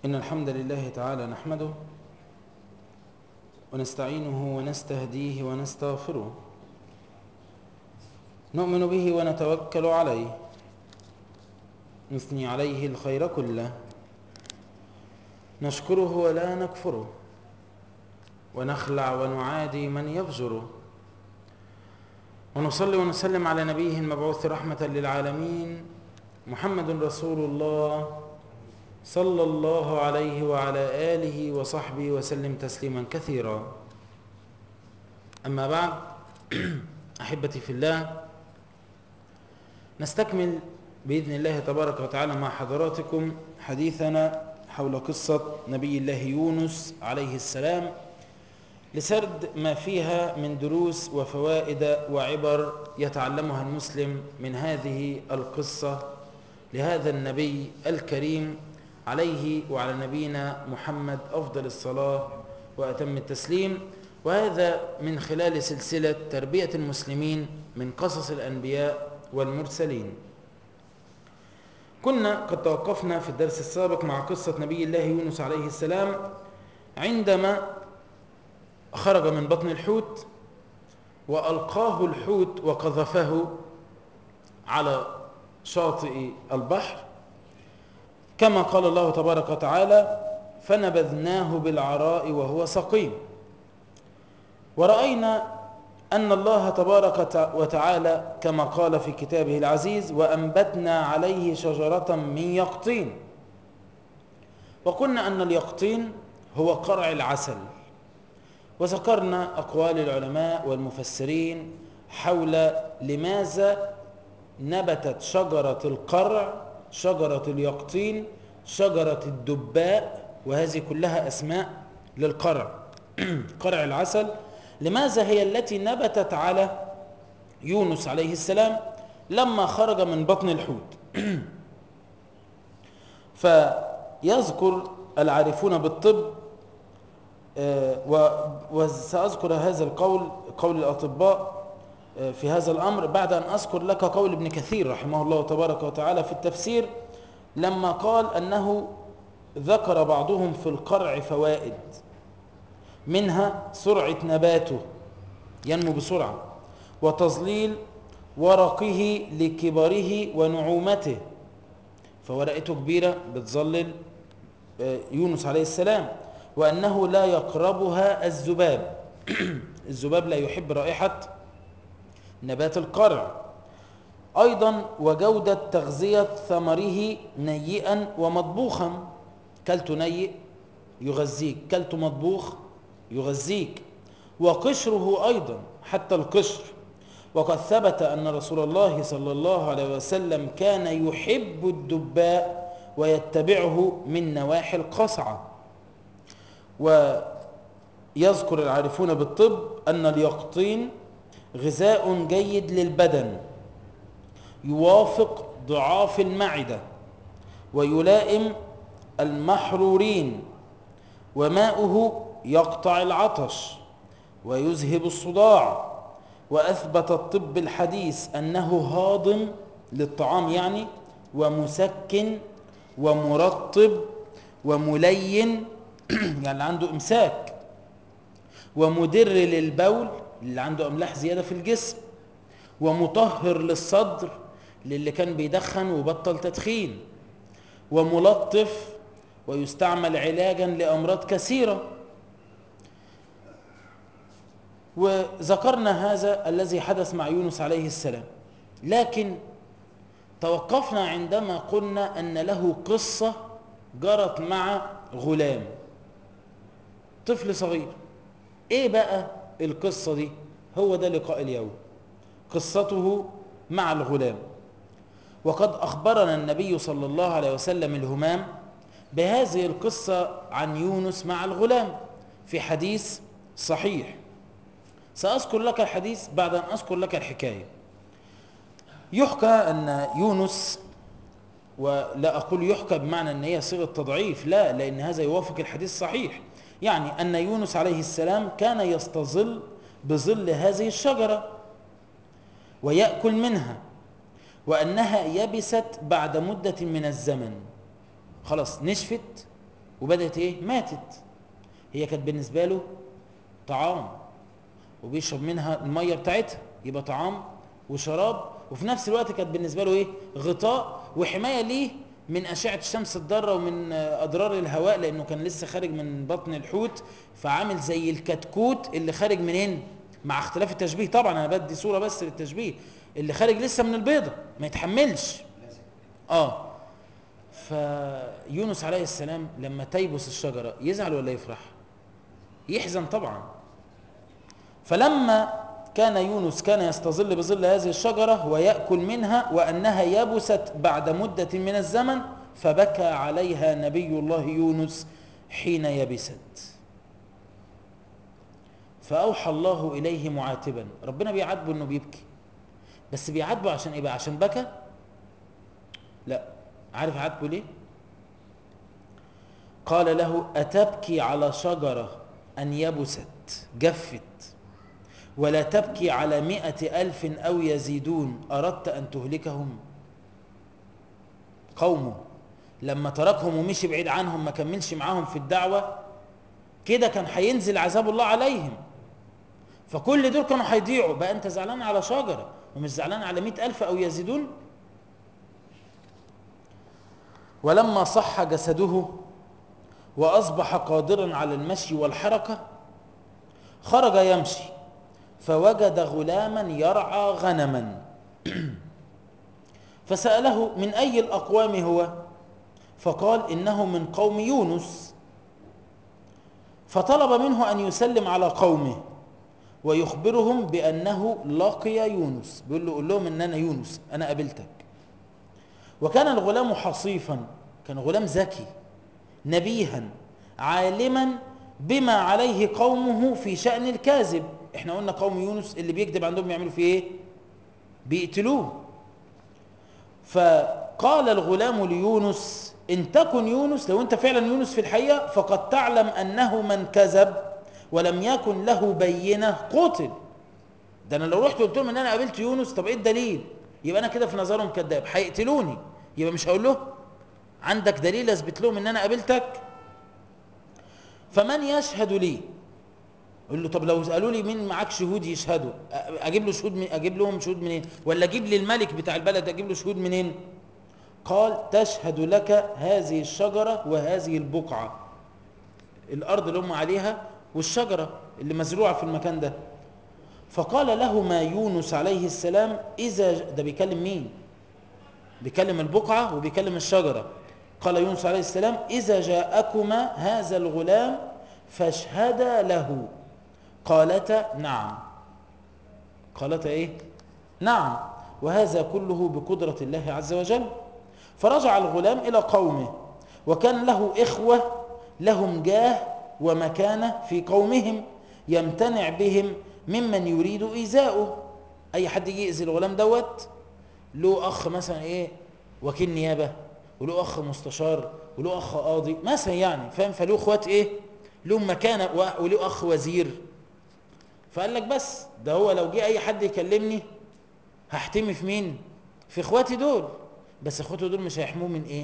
إن الحمد لله تعالى نحمده ونستعينه ونستهديه ونستغفره نؤمن به ونتوكل عليه نثني عليه الخير كله نشكره ولا نكفره ونخلع ونعادي من يفجره ونصلي ونسلم على نبيه المبعوث رحمة للعالمين محمد رسول الله صلى الله عليه وعلى آله وصحبه وسلم تسليما كثيرا أما بعد أحبتي في الله نستكمل بإذن الله تبارك وتعالى مع حضراتكم حديثنا حول قصة نبي الله يونس عليه السلام لسرد ما فيها من دروس وفوائد وعبر يتعلمها المسلم من هذه القصة لهذا النبي الكريم عليه وعلى نبينا محمد أفضل الصلاة وأتم التسليم وهذا من خلال سلسلة تربية المسلمين من قصص الأنبياء والمرسلين كنا قد توقفنا في الدرس السابق مع قصة نبي الله يونس عليه السلام عندما خرج من بطن الحوت وألقاه الحوت وقذفه على شاطئ البحر كما قال الله تبارك وتعالى فنبذناه بالعراء وهو سقيم ورأينا أن الله تبارك وتعالى كما قال في كتابه العزيز وأنبتنا عليه شجرة من يقطين وقلنا أن اليقطين هو قرع العسل وذكرنا أقوال العلماء والمفسرين حول لماذا نبتت شجرة القرع شجرة اليقطين شجرة الدباء وهذه كلها أسماء للقرع قرع العسل لماذا هي التي نبتت على يونس عليه السلام لما خرج من بطن الحوت فيذكر العارفون بالطب وسأذكر هذا القول قول الأطباء في هذا الأمر بعد أن أذكر لك قول ابن كثير رحمه الله تبارك وتعالى في التفسير لما قال أنه ذكر بعضهم في القرع فوائد منها سرعة نباته ينمو بسرعة وتظليل ورقه لكبره ونعومته فورقته كبيرة بتظلل يونس عليه السلام وأنه لا يقربها الذباب الذباب لا يحب رائحة نبات القرع أيضا وجودة تغذية ثمره نيئا ومطبوخا كلت نيئ يغذيك كلت مطبوخ يغذيك وقشره أيضا حتى القشر وقد ثبت أن رسول الله صلى الله عليه وسلم كان يحب الدباء ويتبعه من نواحي القصعة ويذكر العارفون بالطب أن اليقطين غذاء جيد للبدن يوافق ضعاف المعدة ويلائم المحرورين وماؤه يقطع العطش ويذهب الصداع وأثبت الطب الحديث أنه هاضم للطعام يعني ومسكن ومرطب وملين يعني عنده إمساك ومدر للبول اللي عنده أملاح زيادة في الجسم ومطهر للصدر للي كان بيدخن وبطل تدخين وملطف ويستعمل علاجا لأمراض كثيرة وذكرنا هذا الذي حدث مع يونس عليه السلام لكن توقفنا عندما قلنا أن له قصة جرت مع غلام طفل صغير ايه بقى القصة دي هو ده لقاء اليوم قصته مع الغلام وقد أخبرنا النبي صلى الله عليه وسلم الهمام بهذه القصة عن يونس مع الغلام في حديث صحيح سأذكر لك الحديث بعد أن أذكر لك الحكاية يحكى أن يونس ولا أقول يحكى بمعنى أن هي صيغة تضعيف لا لأن هذا يوافق الحديث صحيح يعني أن يونس عليه السلام كان يستظل بظل هذه الشجرة ويأكل منها وأنها يبست بعد مدة من الزمن خلاص نشفت وبدأت ايه ماتت هي كانت بالنسبة له طعام وبيشرب منها المية بتاعتها يبقى طعام وشراب وفي نفس الوقت كانت بالنسبة له ايه غطاء وحماية ليه من أشعة الشمس الضارة ومن أضرار الهواء لأنه كان لسه خارج من بطن الحوت فعامل زي الكتكوت اللي خارج منين مع اختلاف التشبيه طبعا أنا بدي صورة بس للتشبيه اللي خارج لسه من البيضة ما يتحملش اه فيونس عليه السلام لما تيبس الشجرة يزعل ولا يفرح يحزن طبعا فلما كان يونس كان يستظل بظل هذه الشجرة ويأكل منها وأنها يبست بعد مدة من الزمن فبكى عليها نبي الله يونس حين يبست فأوحى الله إليه معاتبا ربنا بيعاتبه أنه بيبكي بس بيعاتبه عشان إيه بقى عشان بكى لا عارف عاتبه ليه قال له أتبكي على شجرة أن يبست جفت ولا تبكي على مئة ألف أو يزيدون أردت أن تهلكهم قومه لما تركهم ومشي بعيد عنهم ما كملش معاهم في الدعوة كده كان هينزل عذاب الله عليهم فكل دول كانوا هيضيعوا بقى أنت زعلان على شجرة ومش زعلان على مئة ألف أو يزيدون ولما صح جسده وأصبح قادرا على المشي والحركة خرج يمشي فوجد غلاما يرعى غنما فسأله من أي الأقوام هو فقال إنه من قوم يونس فطلب منه أن يسلم على قومه ويخبرهم بأنه لقي يونس بيقول له قول لهم إن أنا يونس أنا قابلتك وكان الغلام حصيفا كان غلام ذكي نبيها عالما بما عليه قومه في شأن الكاذب احنا قلنا قوم يونس اللي بيكذب عندهم بيعملوا فيه ايه بيقتلوه فقال الغلام ليونس ان تكن يونس لو انت فعلا يونس في الحقيقة فقد تعلم انه من كذب ولم يكن له بينة قتل ده انا لو رحت قلت لهم ان انا قابلت يونس طب ايه الدليل يبقى انا كده في نظرهم كذاب هيقتلوني يبقى مش هقول له عندك دليل اثبت لهم ان انا قابلتك فمن يشهد لي يقول له طب لو قالوا لي مين معاك شهود يشهدوا اجيب له شهود من اجيب لهم شهود منين ولا اجيب لي الملك بتاع البلد اجيب له شهود منين قال تشهد لك هذه الشجرة وهذه البقعة الارض اللي هم عليها والشجرة اللي مزروعة في المكان ده فقال له ما يونس عليه السلام اذا ده بيكلم مين بيكلم البقعة وبيكلم الشجرة قال يونس عليه السلام إذا جاءكما هذا الغلام فاشهدا له قالتا نعم قالتا ايه نعم وهذا كله بقدرة الله عز وجل فرجع الغلام إلى قومه وكان له إخوة لهم جاه ومكانة في قومهم يمتنع بهم ممن يريد إيذاؤه أي حد يجي يأذي الغلام دوت له أخ مثلا إيه وكيل نيابة وله أخ مستشار وله أخ قاضي مثلا يعني فاهم فله أخوات إيه لهم مكانة وله أخ وزير فقال لك بس ده هو لو جه أي حد يكلمني هحتمي في مين في إخواتي دول بس إخواتي دول مش هيحموه من إيه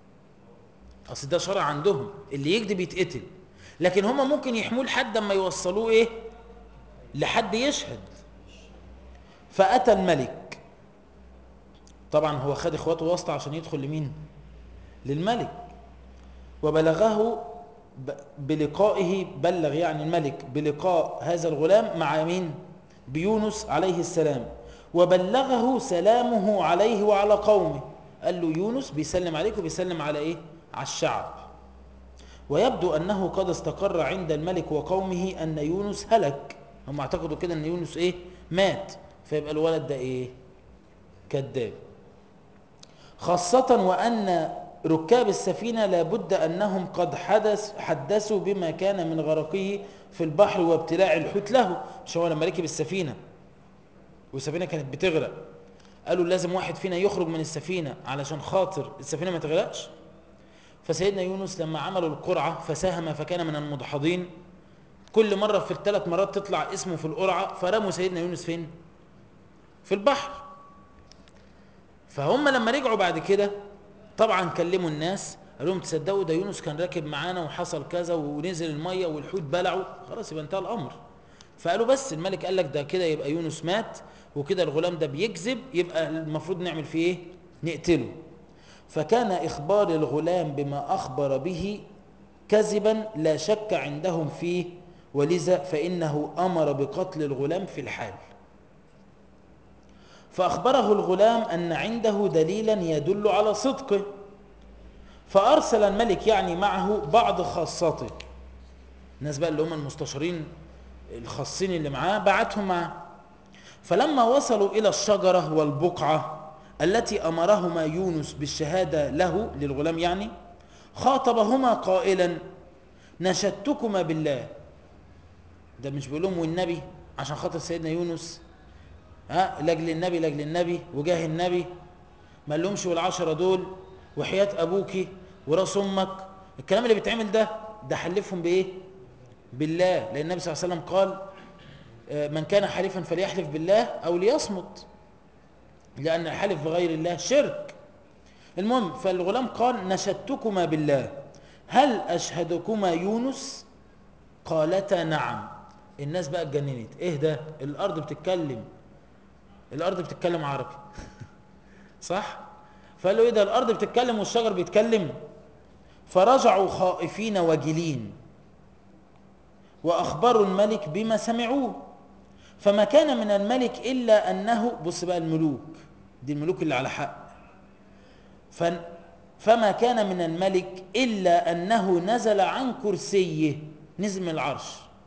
أصل ده شرع عندهم اللي يكذب يتقتل لكن هم ممكن يحموه لحد ما يوصلوه إيه لحد يشهد فأتى الملك طبعا هو خد إخواته واسطة عشان يدخل لمين للملك وبلغه بلقائه بلغ يعني الملك بلقاء هذا الغلام مع مين بيونس عليه السلام وبلغه سلامه عليه وعلى قومه قال له يونس بيسلم عليك وبيسلم على ايه على الشعب ويبدو انه قد استقر عند الملك وقومه ان يونس هلك هم اعتقدوا كده ان يونس ايه مات فيبقى الولد ده ايه كذاب خاصة وأن ركاب السفينة لابد أنهم قد حدث حدثوا بما كان من غرقه في البحر وابتلاع الحوت له مش هو لما ركب السفينة والسفينة كانت بتغرق قالوا لازم واحد فينا يخرج من السفينة علشان خاطر السفينة ما تغرقش فسيدنا يونس لما عملوا القرعة فساهم فكان من المدحضين كل مرة في الثلاث مرات تطلع اسمه في القرعة فرموا سيدنا يونس فين في البحر فهم لما رجعوا بعد كده طبعا كلموا الناس قال لهم تصدقوا ده يونس كان راكب معانا وحصل كذا ونزل الميه والحوت بلعوا خلاص يبقى انتهى الامر فقالوا بس الملك قال لك ده كده يبقى يونس مات وكده الغلام ده بيكذب يبقى المفروض نعمل فيه ايه نقتله فكان اخبار الغلام بما اخبر به كذبا لا شك عندهم فيه ولذا فانه امر بقتل الغلام في الحال فاخبره الغلام ان عنده دليلا يدل على صدقه فارسل الملك يعني معه بعض خاصته الناس بقى اللي هم المستشارين الخاصين اللي معاه بعتهم معاه فلما وصلوا إلى الشجرة والبقعة التي أمرهما يونس بالشهادة له للغلام يعني خاطبهما قائلا نشدتكما بالله ده مش بيقول لهم والنبي عشان خاطر سيدنا يونس ها لاجل النبي لاجل النبي وجاه النبي ما لهمش والعشرة دول وحياة أبوكي وراس أمك الكلام اللي بيتعمل ده ده حلفهم بإيه بالله لأن النبي صلى الله عليه وسلم قال من كان حليفا فليحلف بالله أو ليصمت لأن الحلف بغير الله شرك المهم فالغلام قال نشدتكما بالله هل أشهدكما يونس قالتا نعم الناس بقى اتجننت ايه ده الأرض بتتكلم الأرض بتتكلم عربي صح فقال له ايه ده الأرض بتتكلم والشجر بيتكلم فرجعوا خائفين وجلين وأخبروا الملك بما سمعوه فما كان من الملك إلا أنه بص بقى الملوك دي الملوك اللي على حق فما كان من الملك إلا أنه نزل عن كرسيه نزل من العرش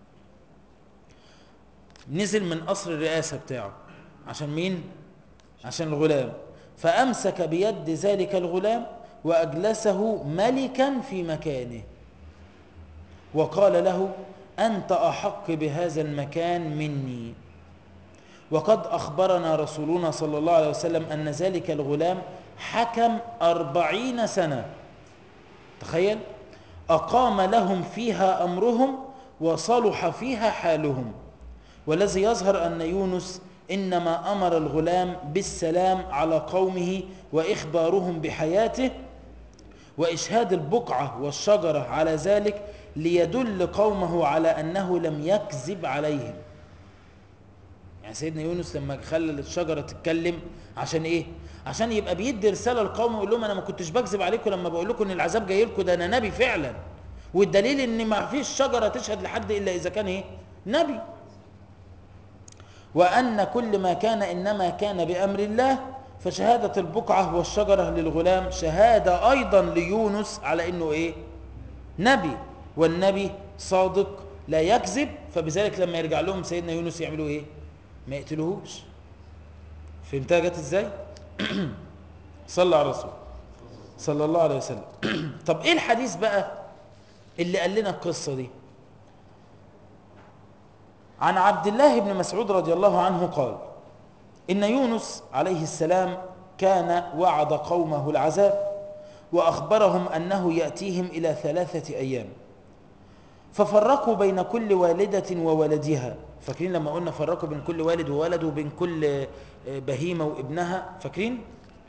نزل من قصر الرئاسة بتاعه عشان مين؟ عشان الغلام فأمسك بيد ذلك الغلام وأجلسه ملكا في مكانه وقال له أنت أحق بهذا المكان مني وقد أخبرنا رسولنا صلى الله عليه وسلم أن ذلك الغلام حكم أربعين سنة تخيل أقام لهم فيها أمرهم وصلح فيها حالهم والذي يظهر أن يونس إنما أمر الغلام بالسلام على قومه وإخبارهم بحياته وإشهاد البقعة والشجرة على ذلك ليدل قومه على أنه لم يكذب عليهم يعني سيدنا يونس لما خلى الشجرة تتكلم عشان إيه عشان يبقى بيدي رسالة لقومه ويقول لهم أنا ما كنتش بكذب عليكم لما بقول لكم إن العذاب جاي لكم ده أنا نبي فعلا والدليل إن ما فيش شجرة تشهد لحد إلا إذا كان إيه نبي وأن كل ما كان إنما كان بأمر الله فشهادة البقعة والشجرة للغلام شهادة أيضا ليونس على إنه إيه نبي والنبي صادق لا يكذب فبذلك لما يرجع لهم سيدنا يونس يعملوا ايه ما يقتلوهوش فهمتها جت ازاي صلى على الرسول صلى الله عليه وسلم طب ايه الحديث بقى اللي قال لنا القصه دي عن عبد الله بن مسعود رضي الله عنه قال ان يونس عليه السلام كان وعد قومه العذاب واخبرهم انه ياتيهم الى ثلاثه ايام ففرقوا بين كل والدة وولدها فاكرين لما قلنا فرقوا بين كل والد وولد وبين كل بهيمة وابنها فاكرين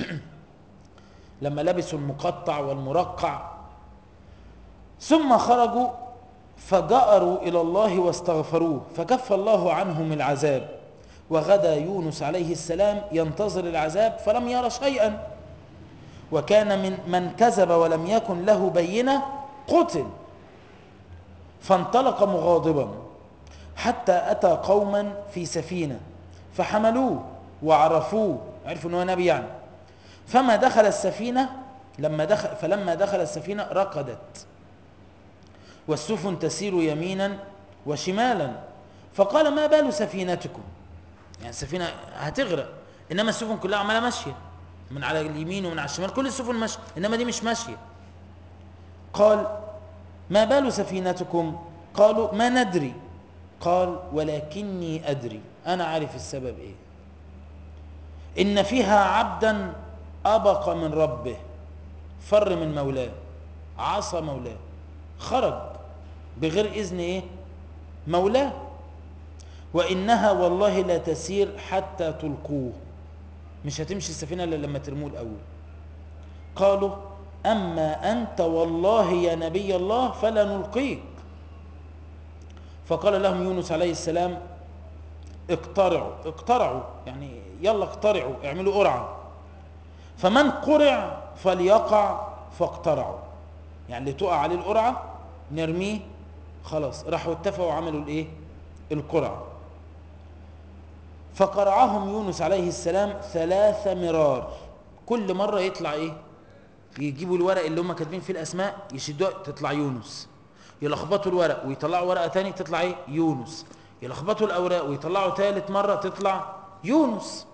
لما لبسوا المقطع والمرقع ثم خرجوا فجأروا إلى الله واستغفروه فكف الله عنهم العذاب وغدا يونس عليه السلام ينتظر العذاب فلم ير شيئا وكان من من كذب ولم يكن له بينة قتل فانطلق مغاضبا حتى أتى قوما في سفينة فحملوه وعرفوه عرفوا أنه نبي يعني فما دخل السفينة لما دخل فلما دخل السفينة رقدت والسفن تسير يمينا وشمالا فقال ما بال سفينتكم يعني السفينة هتغرق إنما السفن كلها عمالة ماشية من على اليمين ومن على الشمال كل السفن ماشية إنما دي مش ماشية قال ما بال سفينتكم قالوا ما ندري قال ولكني أدري أنا عارف السبب إيه إن فيها عبدا أبق من ربه فر من مولاه عصى مولاه خرج بغير إذن إيه مولاه وإنها والله لا تسير حتى تلقوه مش هتمشي السفينة إلا لما ترموه الأول قالوا أما أنت والله يا نبي الله فلا نلقيك فقال لهم يونس عليه السلام اقترعوا اقترعوا يعني يلا اقترعوا اعملوا قرعة فمن قرع فليقع فاقترعوا يعني اللي تقع عليه القرعة نرميه خلاص راحوا اتفقوا وعملوا الايه القرعة فقرعهم يونس عليه السلام ثلاث مرار كل مرة يطلع ايه يجيبوا الورق اللي هم كاتبين فيه الاسماء يشدوها تطلع يونس يلخبطوا الورق ويطلعوا ورقة تاني تطلع ايه يونس يلخبطوا الاوراق ويطلعوا ثالث مرة تطلع يونس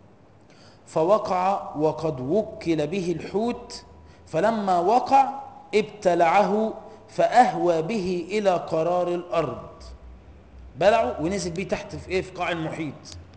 فوقع وقد وكل به الحوت فلما وقع ابتلعه فأهوى به إلى قرار الأرض بلعه ونزل بيه تحت في إيه في قاع المحيط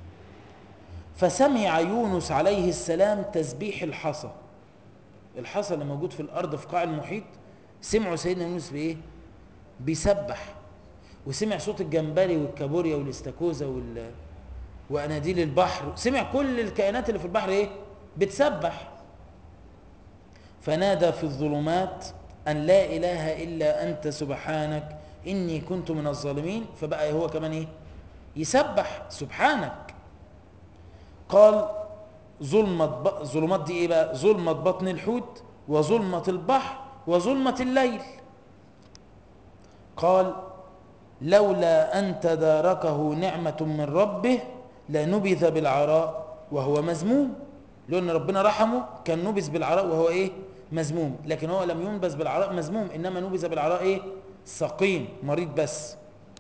فسمع يونس عليه السلام تسبيح الحصى الحصى اللي موجود في الأرض في قاع المحيط سمعوا سيدنا يونس بإيه بيسبح وسمع صوت الجمبري والكابوريا والاستاكوزا وال واناديل البحر سمع كل الكائنات اللي في البحر ايه بتسبح فنادى في الظلمات ان لا اله الا انت سبحانك اني كنت من الظالمين فبقى هو كمان ايه يسبح سبحانك قال ظلمة ب... ظلمات دي ايه بقى ظلمة بطن الحوت وظلمة البحر وظلمة الليل قال لولا أن تداركه نعمة من ربه لنبذ بالعراء وهو مذموم لأن ربنا رحمه كان نبذ بالعراء وهو إيه مذموم لكن هو لم ينبذ بالعراء مذموم إنما نبذ بالعراء إيه سقيم مريض بس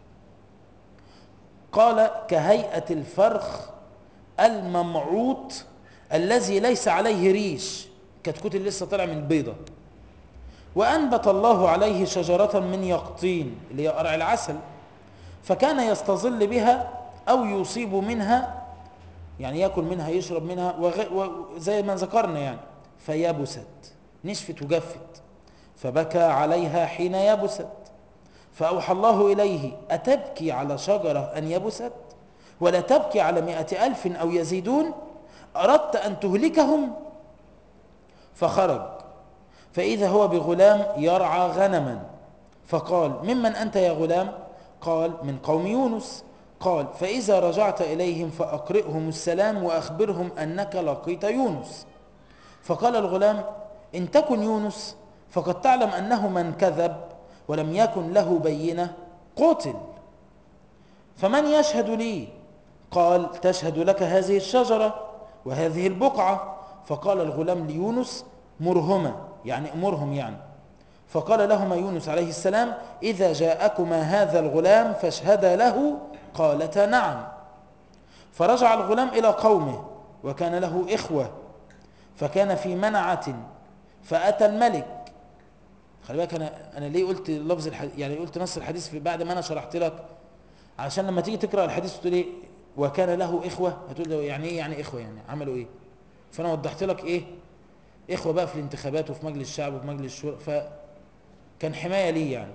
قال كهيئة الفرخ الممعوط الذي ليس عليه ريش كتكوت اللي لسه طالع من البيضة وأنبت الله عليه شجرة من يقطين اللي هي قرع العسل فكان يستظل بها أو يصيب منها يعني يأكل منها يشرب منها وزي ما ذكرنا يعني فيبست نشفت وجفت فبكى عليها حين يبست فأوحى الله إليه أتبكي على شجرة أن يبست ولا تبكي على مئة ألف أو يزيدون أردت أن تهلكهم فخرج فإذا هو بغلام يرعى غنما فقال ممن أنت يا غلام قال من قوم يونس قال فإذا رجعت إليهم فأقرئهم السلام وأخبرهم أنك لقيت يونس فقال الغلام إن تكن يونس فقد تعلم أنه من كذب ولم يكن له بينة قتل فمن يشهد لي قال تشهد لك هذه الشجرة وهذه البقعة فقال الغلام ليونس مرهما يعني امرهم يعني فقال لهما يونس عليه السلام إذا جاءكما هذا الغلام فاشهدا له قالتا نعم فرجع الغلام إلى قومه وكان له إخوة فكان في منعة فأتى الملك خلي بالك أنا, أنا ليه قلت لفظ الحديث يعني قلت نص الحديث في بعد ما أنا شرحت لك عشان لما تيجي تقرأ الحديث تقول إيه وكان له إخوة هتقول له يعني إيه يعني إخوة يعني عملوا إيه فأنا وضحت لك إيه إخوة بقى في الانتخابات وفي مجلس الشعب وفي مجلس الشورى فكان حماية ليه يعني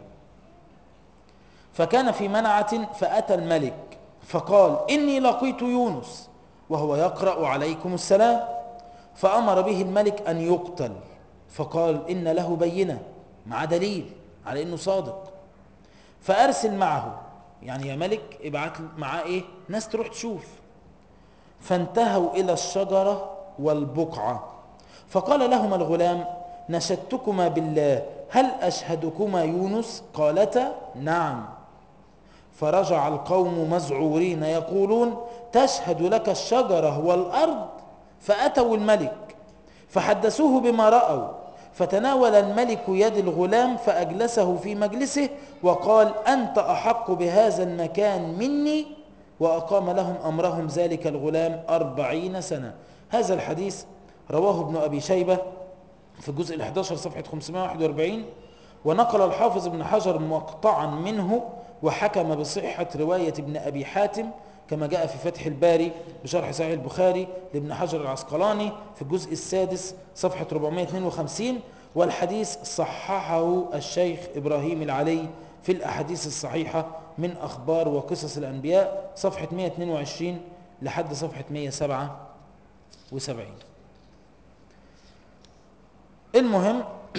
فكان في منعة فأتى الملك فقال إني لقيت يونس وهو يقرأ عليكم السلام فأمر به الملك أن يقتل فقال إن له بينة مع دليل على إنه صادق فأرسل معه يعني يا ملك ابعت معاه إيه ناس تروح تشوف فانتهوا إلى الشجرة والبقعة فقال لهما الغلام نشدتكما بالله هل أشهدكما يونس قالتا نعم فرجع القوم مزعورين يقولون تشهد لك الشجرة والأرض فأتوا الملك فحدثوه بما رأوا فتناول الملك يد الغلام فأجلسه في مجلسه وقال أنت أحق بهذا المكان مني وأقام لهم أمرهم ذلك الغلام أربعين سنة هذا الحديث رواه ابن أبي شيبة في الجزء ال11 صفحة 541 ونقل الحافظ ابن حجر مقطعا منه وحكم بصحة رواية ابن أبي حاتم كما جاء في فتح الباري بشرح صحيح البخاري لابن حجر العسقلاني في الجزء السادس صفحة 452 والحديث صححه الشيخ إبراهيم العلي في الأحاديث الصحيحة من أخبار وقصص الأنبياء صفحة 122 لحد صفحة 177 المهم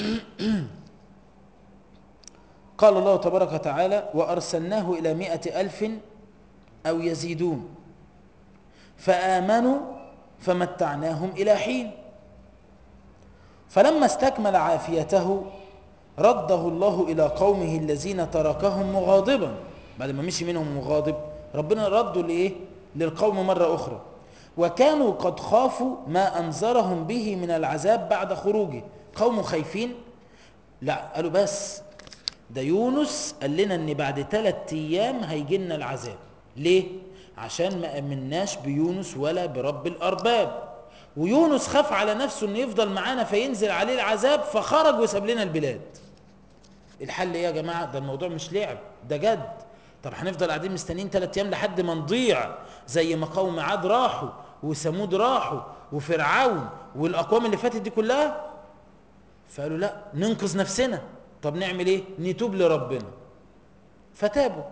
قال الله تبارك وتعالى وأرسلناه إلى مئة ألف أو يزيدون فآمنوا فمتعناهم إلى حين فلما استكمل عافيته رده الله إلى قومه الذين تركهم مغاضبا بعد ما مشي منهم مغاضب ربنا رده لإيه؟ للقوم مرة أخرى وكانوا قد خافوا ما أنذرهم به من العذاب بعد خروجه قوم خايفين لا قالوا بس ده يونس قال لنا ان بعد ثلاث ايام هيجي لنا العذاب ليه عشان ما امناش بيونس ولا برب الارباب ويونس خاف على نفسه انه يفضل معانا فينزل عليه العذاب فخرج وساب لنا البلاد الحل ايه يا جماعه ده الموضوع مش لعب ده جد طب هنفضل قاعدين مستنيين ثلاث ايام لحد ما نضيع زي ما قوم عاد راحوا وثمود راحوا وفرعون والاقوام اللي فاتت دي كلها فقالوا لا ننقذ نفسنا طب نعمل ايه نتوب لربنا فتابوا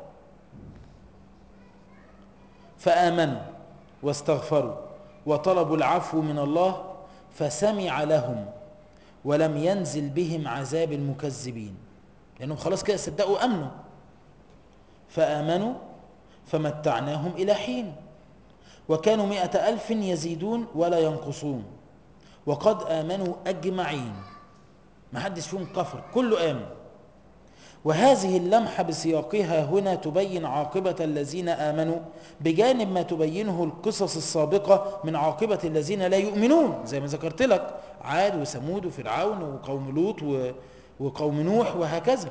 فآمنوا واستغفروا وطلبوا العفو من الله فسمع لهم ولم ينزل بهم عذاب المكذبين لأنهم خلاص كده صدقوا أمنوا فآمنوا فمتعناهم إلى حين وكانوا مئة ألف يزيدون ولا ينقصون وقد آمنوا أجمعين ما حدش فيهم كفر كله آمن وهذه اللمحة بسياقها هنا تبين عاقبة الذين آمنوا بجانب ما تبينه القصص السابقة من عاقبة الذين لا يؤمنون زي ما ذكرت لك عاد وثمود وفرعون وقوم لوط وقوم نوح وهكذا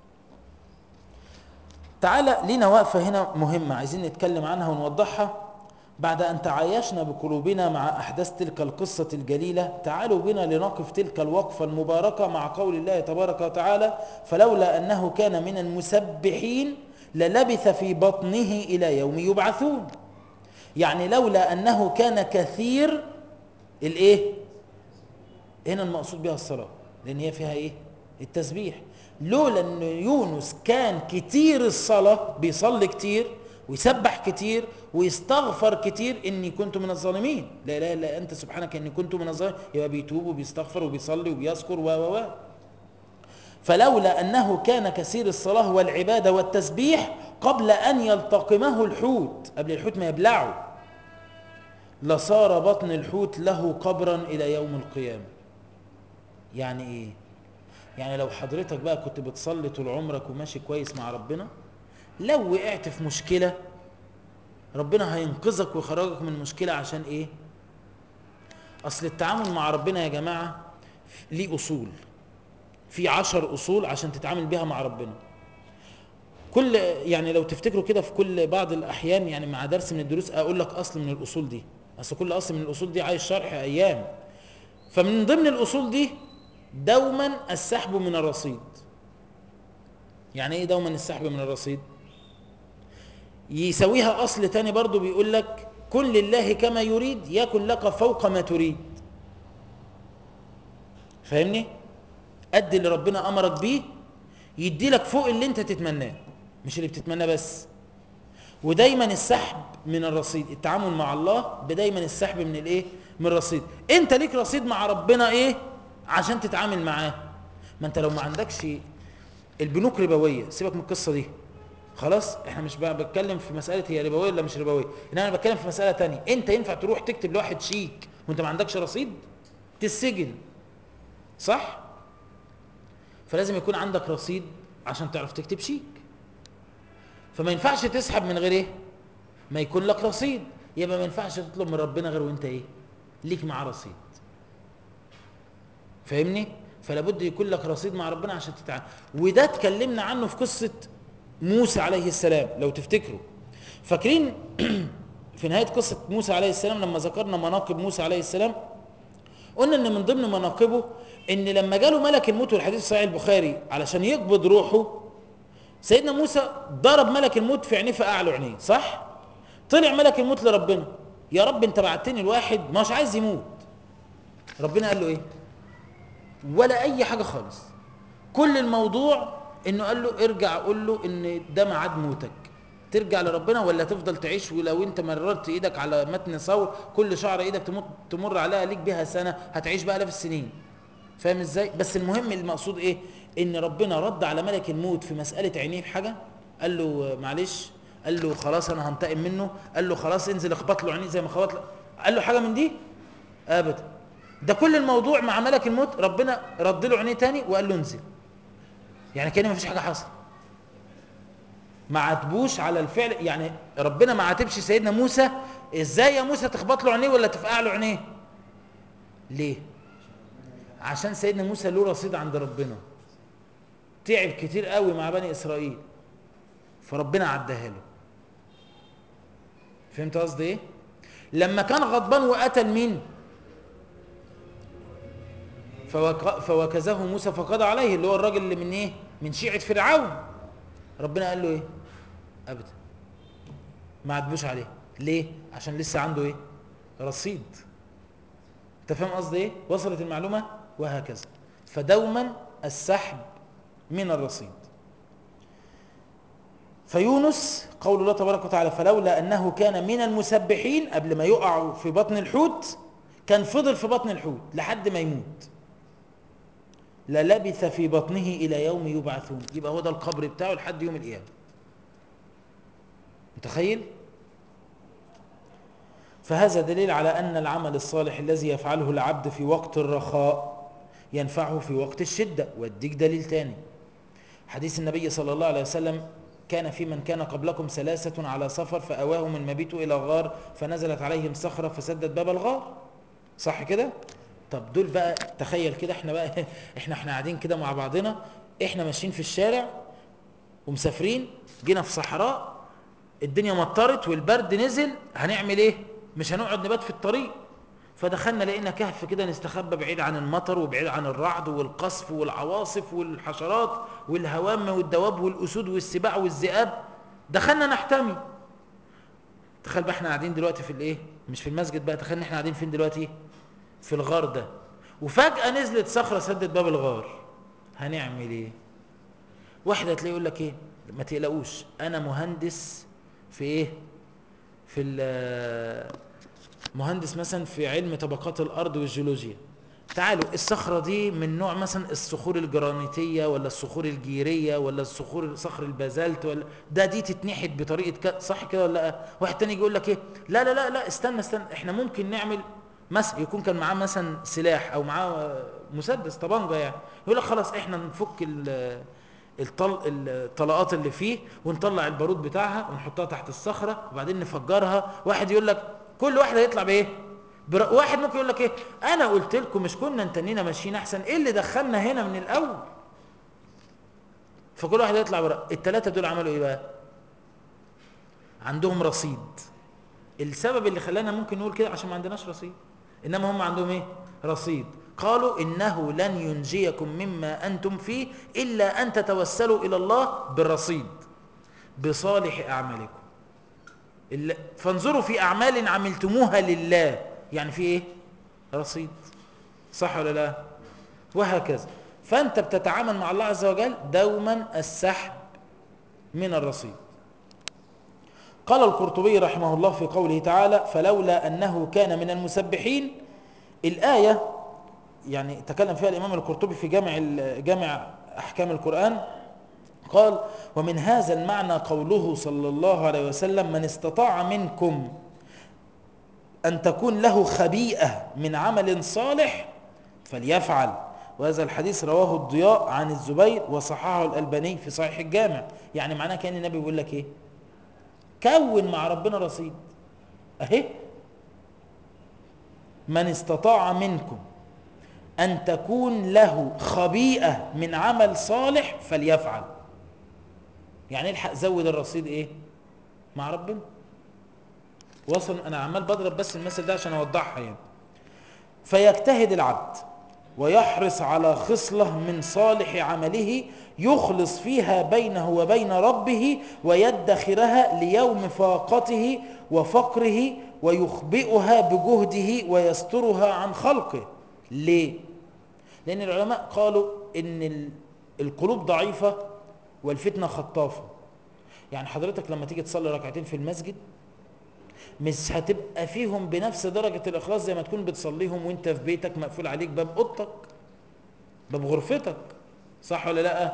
تعالى لنا وقفة هنا مهمة عايزين نتكلم عنها ونوضحها بعد أن تعايشنا بقلوبنا مع أحداث تلك القصة الجليلة تعالوا بنا لنقف تلك الوقفة المباركة مع قول الله تبارك وتعالى فلولا أنه كان من المسبحين للبث في بطنه إلى يوم يبعثون يعني لولا أنه كان كثير الإيه هنا المقصود بها الصلاة لأن هي فيها إيه التسبيح لولا أن يونس كان كتير الصلاة بيصلي كتير ويسبح كتير ويستغفر كتير اني كنت من الظالمين لا اله الا انت سبحانك اني كنت من الظالمين يبقى بيتوب وبيستغفر وبيصلي وبيذكر و و فلولا انه كان كثير الصلاه والعباده والتسبيح قبل ان يلتقمه الحوت قبل الحوت ما يبلعه لصار بطن الحوت له قبرا الى يوم القيامه يعني ايه يعني لو حضرتك بقى كنت بتصلي طول عمرك وماشي كويس مع ربنا لو وقعت في مشكلة ربنا هينقذك ويخرجك من مشكلة عشان ايه اصل التعامل مع ربنا يا جماعة ليه اصول في عشر اصول عشان تتعامل بها مع ربنا كل يعني لو تفتكروا كده في كل بعض الاحيان يعني مع درس من الدروس اقول لك اصل من الاصول دي اصل كل اصل من الاصول دي عايز شرح ايام فمن ضمن الاصول دي دوما السحب من الرصيد يعني ايه دوما السحب من الرصيد يسويها اصل تاني برضو بيقول لك كن لله كما يريد يكن لك فوق ما تريد فاهمني ادي اللي ربنا امرك بيه يدي لك فوق اللي انت تتمناه مش اللي بتتمناه بس ودايما السحب من الرصيد التعامل مع الله بدايما السحب من الايه من الرصيد انت ليك رصيد مع ربنا ايه عشان تتعامل معاه ما انت لو ما عندكش البنوك ربويه سيبك من القصه دي خلاص احنا مش بقى بتكلم في مساله هي ربويه ولا مش ربويه انما انا بتكلم في مساله تانية انت ينفع تروح تكتب لواحد شيك وانت ما عندكش رصيد تسجن صح فلازم يكون عندك رصيد عشان تعرف تكتب شيك فما ينفعش تسحب من غير ايه ما يكون لك رصيد يبقى ما ينفعش تطلب من ربنا غير وانت ايه ليك معاه رصيد فاهمني فلا بد يكون لك رصيد مع ربنا عشان تتعامل وده اتكلمنا عنه في قصه موسى عليه السلام لو تفتكروا فاكرين في نهايه قصه موسى عليه السلام لما ذكرنا مناقب موسى عليه السلام قلنا ان من ضمن مناقبه ان لما جاله ملك الموت والحديث صحيح البخاري علشان يقبض روحه سيدنا موسى ضرب ملك الموت في عينيه فقع عينيه صح طلع ملك الموت لربنا يا رب انت بعتني الواحد مش عايز يموت ربنا قال له ايه ولا اي حاجه خالص كل الموضوع انه قال له ارجع قول له ان ده ميعاد موتك ترجع لربنا ولا تفضل تعيش ولو انت مررت ايدك على متن ثور كل شعر ايدك تمر, تمر عليها ليك بها سنه هتعيش بقى الاف السنين فاهم ازاي بس المهم المقصود ايه ان ربنا رد على ملك الموت في مسألة عينيه في حاجة قال له معلش قال له خلاص انا هنتقم منه قال له خلاص انزل اخبط له عينيه زي ما خبط له قال له حاجة من دي ابدا ده كل الموضوع مع ملك الموت ربنا رد له عينيه تاني وقال له انزل يعني كان ما فيش حاجة حصل ما عاتبوش على الفعل يعني ربنا ما عاتبش سيدنا موسى ازاي يا موسى تخبط له عينيه ولا تفقع له عينيه ليه عشان سيدنا موسى له رصيد عند ربنا تعب كتير قوي مع بني اسرائيل فربنا عداها له فهمت قصدي ايه لما كان غضبان وقتل مين فوك... فوكزه موسى فقضى عليه اللي هو الراجل اللي من ايه من شيعة فرعون ربنا قال له ايه ابدا ما عدبوش عليه ليه عشان لسه عنده ايه رصيد انت فاهم قصدي ايه وصلت المعلومه وهكذا فدوما السحب من الرصيد فيونس قول الله تبارك وتعالى فلولا انه كان من المسبحين قبل ما يقع في بطن الحوت كان فضل في بطن الحوت لحد ما يموت للبث في بطنه الى يوم يبعثون يبقى هو ده القبر بتاعه لحد يوم القيامه متخيل فهذا دليل على ان العمل الصالح الذي يفعله العبد في وقت الرخاء ينفعه في وقت الشده واديك دليل تاني حديث النبي صلى الله عليه وسلم كان في من كان قبلكم ثلاثة على سفر فأواهم المبيت إلى غار فنزلت عليهم صخرة فسدت باب الغار صح كده؟ طب دول بقى تخيل كده احنا بقى احنا احنا قاعدين كده مع بعضنا احنا ماشيين في الشارع ومسافرين جينا في صحراء الدنيا مطرت والبرد نزل هنعمل ايه مش هنقعد نبات في الطريق فدخلنا لقينا كهف كده نستخبى بعيد عن المطر وبعيد عن الرعد والقصف والعواصف والحشرات والهوام والدواب والاسود والسباع والذئاب دخلنا نحتمي تخيل بقى احنا قاعدين دلوقتي في الايه مش في المسجد بقى تخيل احنا قاعدين فين دلوقتي في الغار ده وفجأة نزلت صخرة سدت باب الغار هنعمل ايه واحد هتلاقيه يقول لك ايه ما تقلقوش انا مهندس في ايه في مهندس مثلا في علم طبقات الارض والجيولوجيا تعالوا الصخرة دي من نوع مثلا الصخور الجرانيتية ولا الصخور الجيرية ولا الصخور صخر البازلت ولا ده دي تتنحت بطريقة ك... صح كده ولا لا واحد تاني يقول لك ايه لا لا لا لا استنى استنى احنا ممكن نعمل مثلا يكون كان معاه مثلا سلاح او معاه مسدس طبنجة يعني يقول لك خلاص احنا نفك الطل... الطلقات اللي فيه ونطلع البارود بتاعها ونحطها تحت الصخرة وبعدين نفجرها واحد يقول لك كل واحد هيطلع بايه بر... واحد ممكن يقول لك ايه انا قلت لكم مش كنا انتنينا ماشيين احسن ايه اللي دخلنا هنا من الاول فكل واحد يطلع برا الثلاثه دول عملوا ايه بقى عندهم رصيد السبب اللي خلانا ممكن نقول كده عشان ما عندناش رصيد انما هم عندهم ايه رصيد قالوا انه لن ينجيكم مما انتم فيه الا ان تتوسلوا الى الله بالرصيد بصالح اعمالكم فانظروا في اعمال عملتموها لله يعني في ايه رصيد صح ولا لا وهكذا فانت بتتعامل مع الله عز وجل دوما السحب من الرصيد قال القرطبي رحمه الله في قوله تعالى فلولا انه كان من المسبحين الايه يعني تكلم فيها الامام القرطبي في جامع جامع احكام القران قال ومن هذا المعنى قوله صلى الله عليه وسلم من استطاع منكم أن تكون له خبيئة من عمل صالح فليفعل وهذا الحديث رواه الضياء عن الزبير وصححه الألباني في صحيح الجامع يعني معناه كان النبي بيقول لك ايه كون مع ربنا رصيد اهي من استطاع منكم أن تكون له خبيئة من عمل صالح فليفعل يعني الحق زود الرصيد ايه مع ربنا وصل انا عمال بضرب بس المثل ده عشان اوضحها يعني فيجتهد العبد ويحرص على خصلة من صالح عمله يخلص فيها بينه وبين ربه ويدخرها ليوم فاقته وفقره ويخبئها بجهده ويسترها عن خلقه ليه؟ لأن العلماء قالوا إن القلوب ضعيفة والفتنة خطافة يعني حضرتك لما تيجي تصلي ركعتين في المسجد مش هتبقى فيهم بنفس درجة الإخلاص زي ما تكون بتصليهم وانت في بيتك مقفول عليك باب أوضتك باب غرفتك صح ولا لا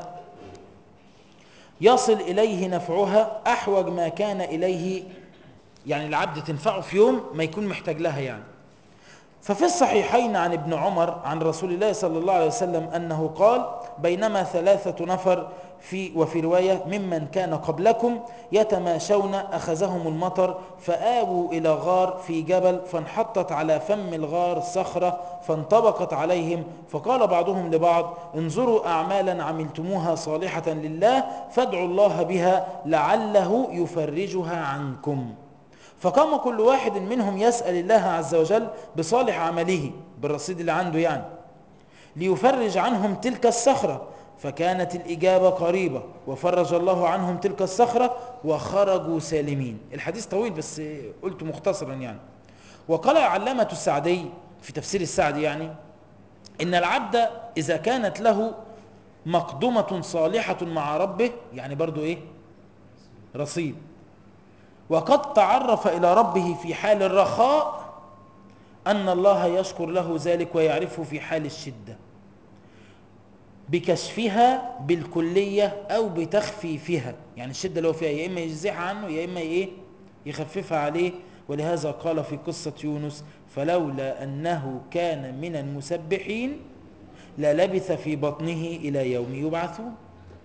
يصل إليه نفعها أحوج ما كان إليه يعني العبد تنفعه في يوم ما يكون محتاج لها يعني ففي الصحيحين عن ابن عمر عن رسول الله صلى الله عليه وسلم أنه قال بينما ثلاثة نفر في وفي رواية ممن كان قبلكم يتماشون أخذهم المطر فآووا إلى غار في جبل فانحطت على فم الغار صخرة فانطبقت عليهم فقال بعضهم لبعض انظروا أعمالا عملتموها صالحة لله فادعوا الله بها لعله يفرجها عنكم فقام كل واحد منهم يسأل الله عز وجل بصالح عمله بالرصيد اللي عنده يعني ليفرج عنهم تلك الصخرة فكانت الإجابة قريبة وفرج الله عنهم تلك الصخرة وخرجوا سالمين الحديث طويل بس قلت مختصرا يعني وقال علامة السعدي في تفسير السعدي يعني إن العبد إذا كانت له مقدمة صالحة مع ربه يعني برضو إيه رصيد وقد تعرف إلى ربه في حال الرخاء أن الله يشكر له ذلك ويعرفه في حال الشدة بكشفها بالكلية أو بتخفيفها يعني الشدة اللي هو فيها يا إما يجزعها عنه يا إما إيه يخففها عليه ولهذا قال في قصة يونس فلولا أنه كان من المسبحين للبث في بطنه إلى يوم يبعثون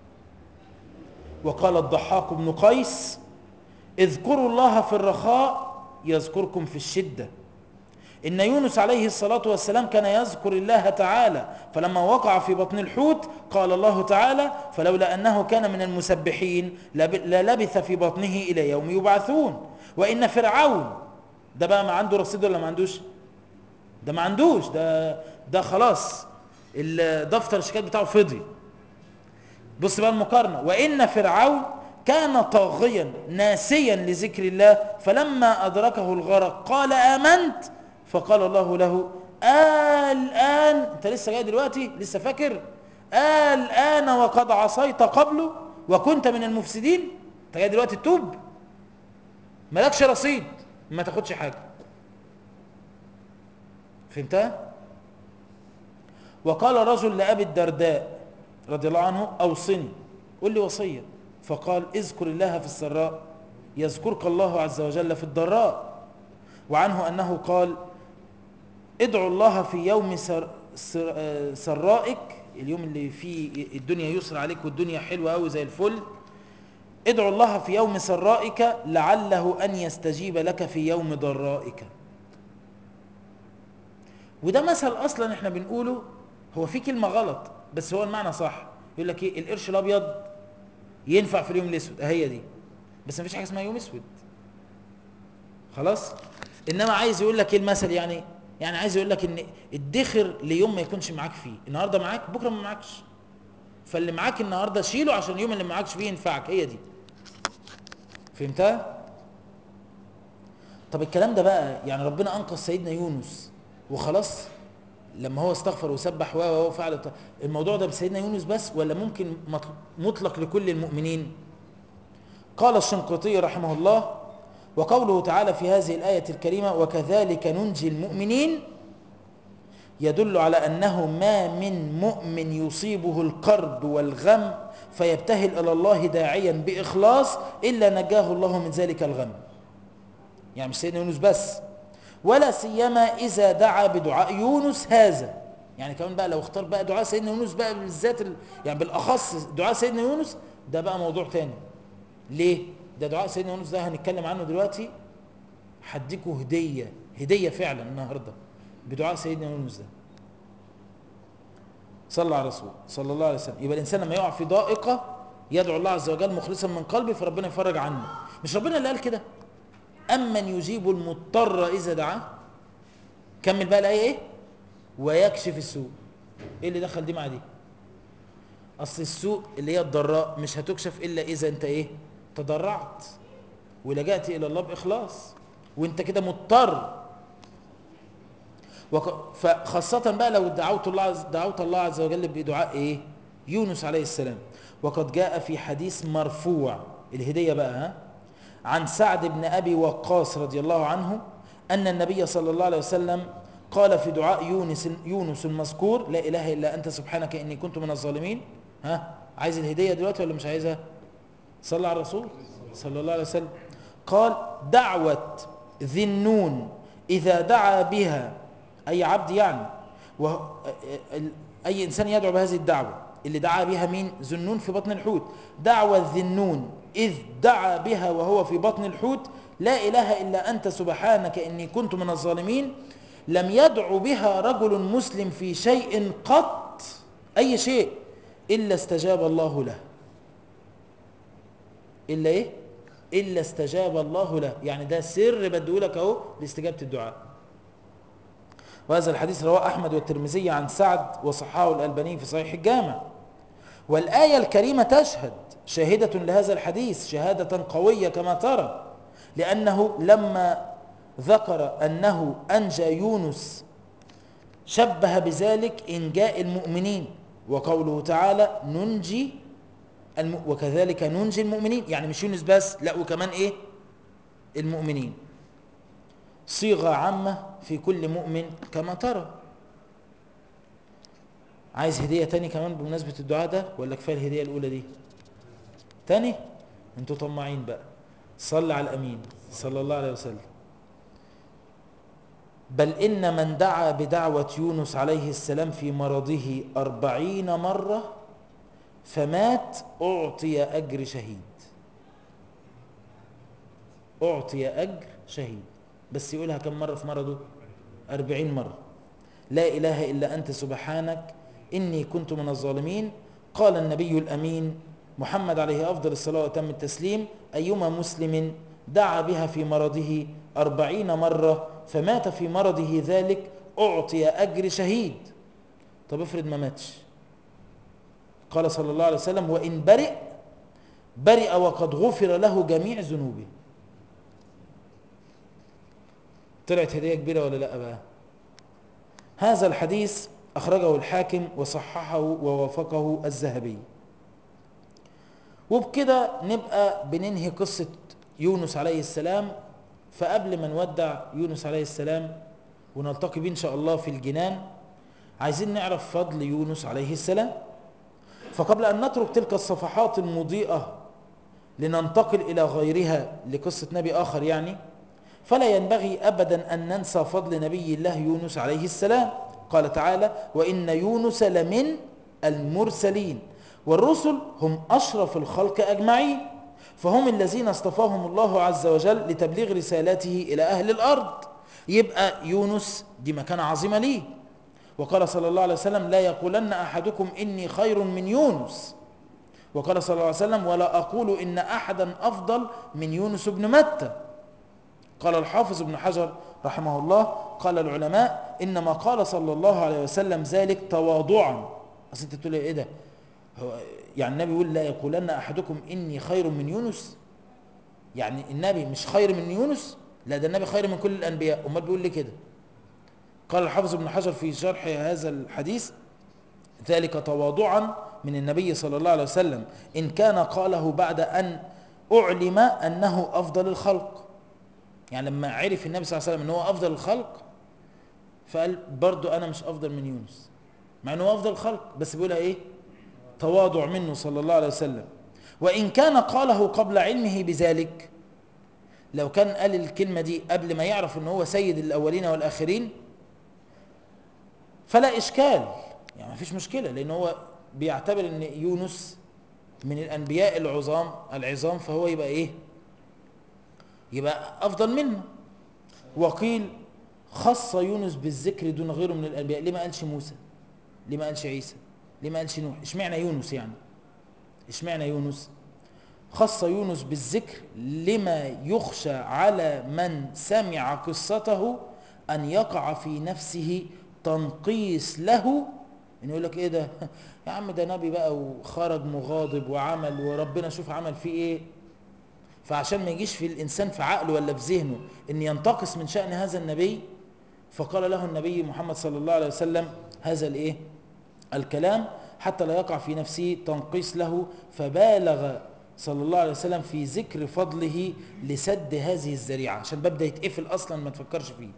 وقال الضحاك بن قيس اذكروا الله في الرخاء يذكركم في الشدة إن يونس عليه الصلاة والسلام كان يذكر الله تعالى فلما وقع في بطن الحوت قال الله تعالى فلولا أنه كان من المسبحين للبث في بطنه إلى يوم يبعثون وإن فرعون ده بقى ما عنده رصيد ولا ما عندوش ده ما عندوش ده ده خلاص الدفتر الشيكات بتاعه فضي بص بقى المقارنة وإن فرعون كان طاغيا ناسيا لذكر الله فلما أدركه الغرق قال آمنت فقال الله له الآن أنت لسه جاي دلوقتي لسه فاكر الآن وقد عصيت قبله وكنت من المفسدين أنت جاي دلوقتي تتوب مالكش رصيد ما تاخدش حاجة فهمتها وقال رجل لأبي الدرداء رضي الله عنه أوصني قل لي وصية فقال اذكر الله في السراء يذكرك الله عز وجل في الضراء وعنه أنه قال ادعوا الله في يوم سر سر سرائك اليوم اللي فيه الدنيا يسر عليك والدنيا حلوة أوي زي الفل ادعوا الله في يوم سرائك لعله أن يستجيب لك في يوم ضرائك وده مثل أصلا احنا بنقوله هو في كلمة غلط بس هو المعنى صح يقول لك ايه القرش الأبيض ينفع في اليوم الأسود هي دي بس مفيش حاجة اسمها يوم أسود خلاص إنما عايز يقول لك ايه المثل يعني يعني عايز يقول لك ان ادخر ليوم ما يكونش معاك فيه النهارده معاك بكره ما معاكش فاللي معاك النهارده شيله عشان اليوم اللي معاكش فيه ينفعك هي دي فهمتها طب الكلام ده بقى يعني ربنا انقذ سيدنا يونس وخلاص لما هو استغفر وسبح و فعل الموضوع ده بسيدنا يونس بس ولا ممكن مطلق لكل المؤمنين قال الشنقيطي رحمه الله وقوله تعالى في هذه الآية الكريمة وكذلك ننجي المؤمنين يدل على أنه ما من مؤمن يصيبه الكرب والغم فيبتهل إلى الله داعيا بإخلاص إلا نجاه الله من ذلك الغم يعني مش سيدنا يونس بس ولا سيما إذا دعا بدعاء يونس هذا يعني كمان بقى لو اختار بقى دعاء سيدنا يونس بقى بالذات يعني بالأخص دعاء سيدنا يونس ده بقى موضوع تاني ليه؟ ده دعاء سيدنا يونس ده هنتكلم عنه دلوقتي هديكوا هدية هدية فعلا النهاردة بدعاء سيدنا يونس ده صلى على رسول صلى الله عليه وسلم يبقى الإنسان لما يقع في ضائقة يدعو الله عز وجل مخلصا من قلبه فربنا يفرج عنه مش ربنا اللي قال كده أمن يجيب المضطر إذا دعاه كمل بقى الآية إيه ويكشف السوء إيه اللي دخل دي مع دي أصل السوء اللي هي الضراء مش هتكشف إلا إذا أنت إيه تضرعت ولجأت إلى الله بإخلاص وانت كده مضطر وك... فخاصة بقى لو دعوت الله دعوت الله عز وجل بدعاء ايه يونس عليه السلام وقد جاء في حديث مرفوع الهدية بقى ها عن سعد بن أبي وقاص رضي الله عنه أن النبي صلى الله عليه وسلم قال في دعاء يونس يونس المذكور لا إله إلا أنت سبحانك إني كنت من الظالمين ها عايز الهدية دلوقتي ولا مش عايزها صلى على الرسول صلى الله عليه وسلم قال دعوة ذي النون إذا دعا بها أي عبد يعني و... أي إنسان يدعو بهذه الدعوة اللي دعا بها مين ذنون في بطن الحوت دعوة ذي النون إذ دعا بها وهو في بطن الحوت لا إله إلا أنت سبحانك إني كنت من الظالمين لم يدعو بها رجل مسلم في شيء قط أي شيء إلا استجاب الله له إلا إيه إلا استجاب الله له يعني ده سر بديهولك أهو لاستجابة الدعاء وهذا الحديث رواه أحمد والترمذي عن سعد وصححه الألباني في صحيح الجامع والآية الكريمة تشهد شاهدة لهذا الحديث شهادة قوية كما ترى لأنه لما ذكر أنه أنجى يونس شبه بذلك إنجاء المؤمنين وقوله تعالى ننجي الم... وكذلك ننجي المؤمنين يعني مش يونس بس لا وكمان إيه المؤمنين صيغة عامة في كل مؤمن كما ترى عايز هدية تاني كمان بمناسبة الدعاء ده ولا كفاية الهدية الأولى دي تاني انتوا طماعين بقى صل على الأمين صلى الله عليه وسلم بل إن من دعا بدعوة يونس عليه السلام في مرضه أربعين مرة فمات أعطي أجر شهيد أعطي أجر شهيد بس يقولها كم مرة في مرضه أربعين مرة لا إله إلا أنت سبحانك إني كنت من الظالمين قال النبي الأمين محمد عليه أفضل الصلاة وتم التسليم أيما مسلم دعا بها في مرضه أربعين مرة فمات في مرضه ذلك أعطي أجر شهيد طب افرض ما ماتش قال صلى الله عليه وسلم وإن برئ برئ وقد غفر له جميع ذنوبه طلعت هدية كبيرة ولا لا بقى هذا الحديث أخرجه الحاكم وصححه ووافقه الذهبي وبكده نبقى بننهي قصة يونس عليه السلام فقبل ما نودع يونس عليه السلام ونلتقي بيه إن شاء الله في الجنان عايزين نعرف فضل يونس عليه السلام فقبل أن نترك تلك الصفحات المضيئة لننتقل إلى غيرها لقصة نبي آخر يعني فلا ينبغي أبدا أن ننسى فضل نبي الله يونس عليه السلام قال تعالى وإن يونس لمن المرسلين والرسل هم أشرف الخلق أجمعين فهم الذين اصطفاهم الله عز وجل لتبليغ رسالته إلى أهل الأرض يبقى يونس دي مكانة عظيمة ليه وقال صلى الله عليه وسلم لا يقولن أحدكم إني خير من يونس وقال صلى الله عليه وسلم ولا أقول إن أحدا أفضل من يونس بن متى قال الحافظ ابن حجر رحمه الله قال العلماء إنما قال صلى الله عليه وسلم ذلك تواضعا أصل أنت تقول إيه ده هو يعني النبي يقول لا يقولن أحدكم إني خير من يونس يعني النبي مش خير من يونس لا ده النبي خير من كل الأنبياء أمال بيقول ليه كده قال الحافظ ابن حجر في شرح هذا الحديث ذلك تواضعا من النبي صلى الله عليه وسلم إن كان قاله بعد أن أعلم أنه أفضل الخلق يعني لما عرف النبي صلى الله عليه وسلم أنه أفضل الخلق فقال برضو أنا مش أفضل من يونس مع أنه أفضل الخلق بس بيقولها إيه تواضع منه صلى الله عليه وسلم وإن كان قاله قبل علمه بذلك لو كان قال الكلمة دي قبل ما يعرف أنه هو سيد الأولين والآخرين فلا إشكال يعني ما فيش مشكلة لأن هو بيعتبر أن يونس من الأنبياء العظام العظام فهو يبقى إيه يبقى أفضل منه وقيل خص يونس بالذكر دون غيره من الأنبياء ليه ما قالش موسى ليه ما قالش عيسى ليه ما قالش نوح اشمعنى يونس يعني اشمعنى يونس خص يونس بالذكر لما يخشى على من سمع قصته أن يقع في نفسه تنقيس له إنه يقول لك إيه ده يا عم ده نبي بقى وخرج مغاضب وعمل وربنا شوف عمل فيه إيه فعشان ما يجيش في الإنسان في عقله ولا في ذهنه إن ينتقص من شأن هذا النبي فقال له النبي محمد صلى الله عليه وسلم هذا الإيه الكلام حتى لا يقع في نفسه تنقيس له فبالغ صلى الله عليه وسلم في ذكر فضله لسد هذه الذريعة عشان ببدأ يتقفل أصلا ما تفكرش فيه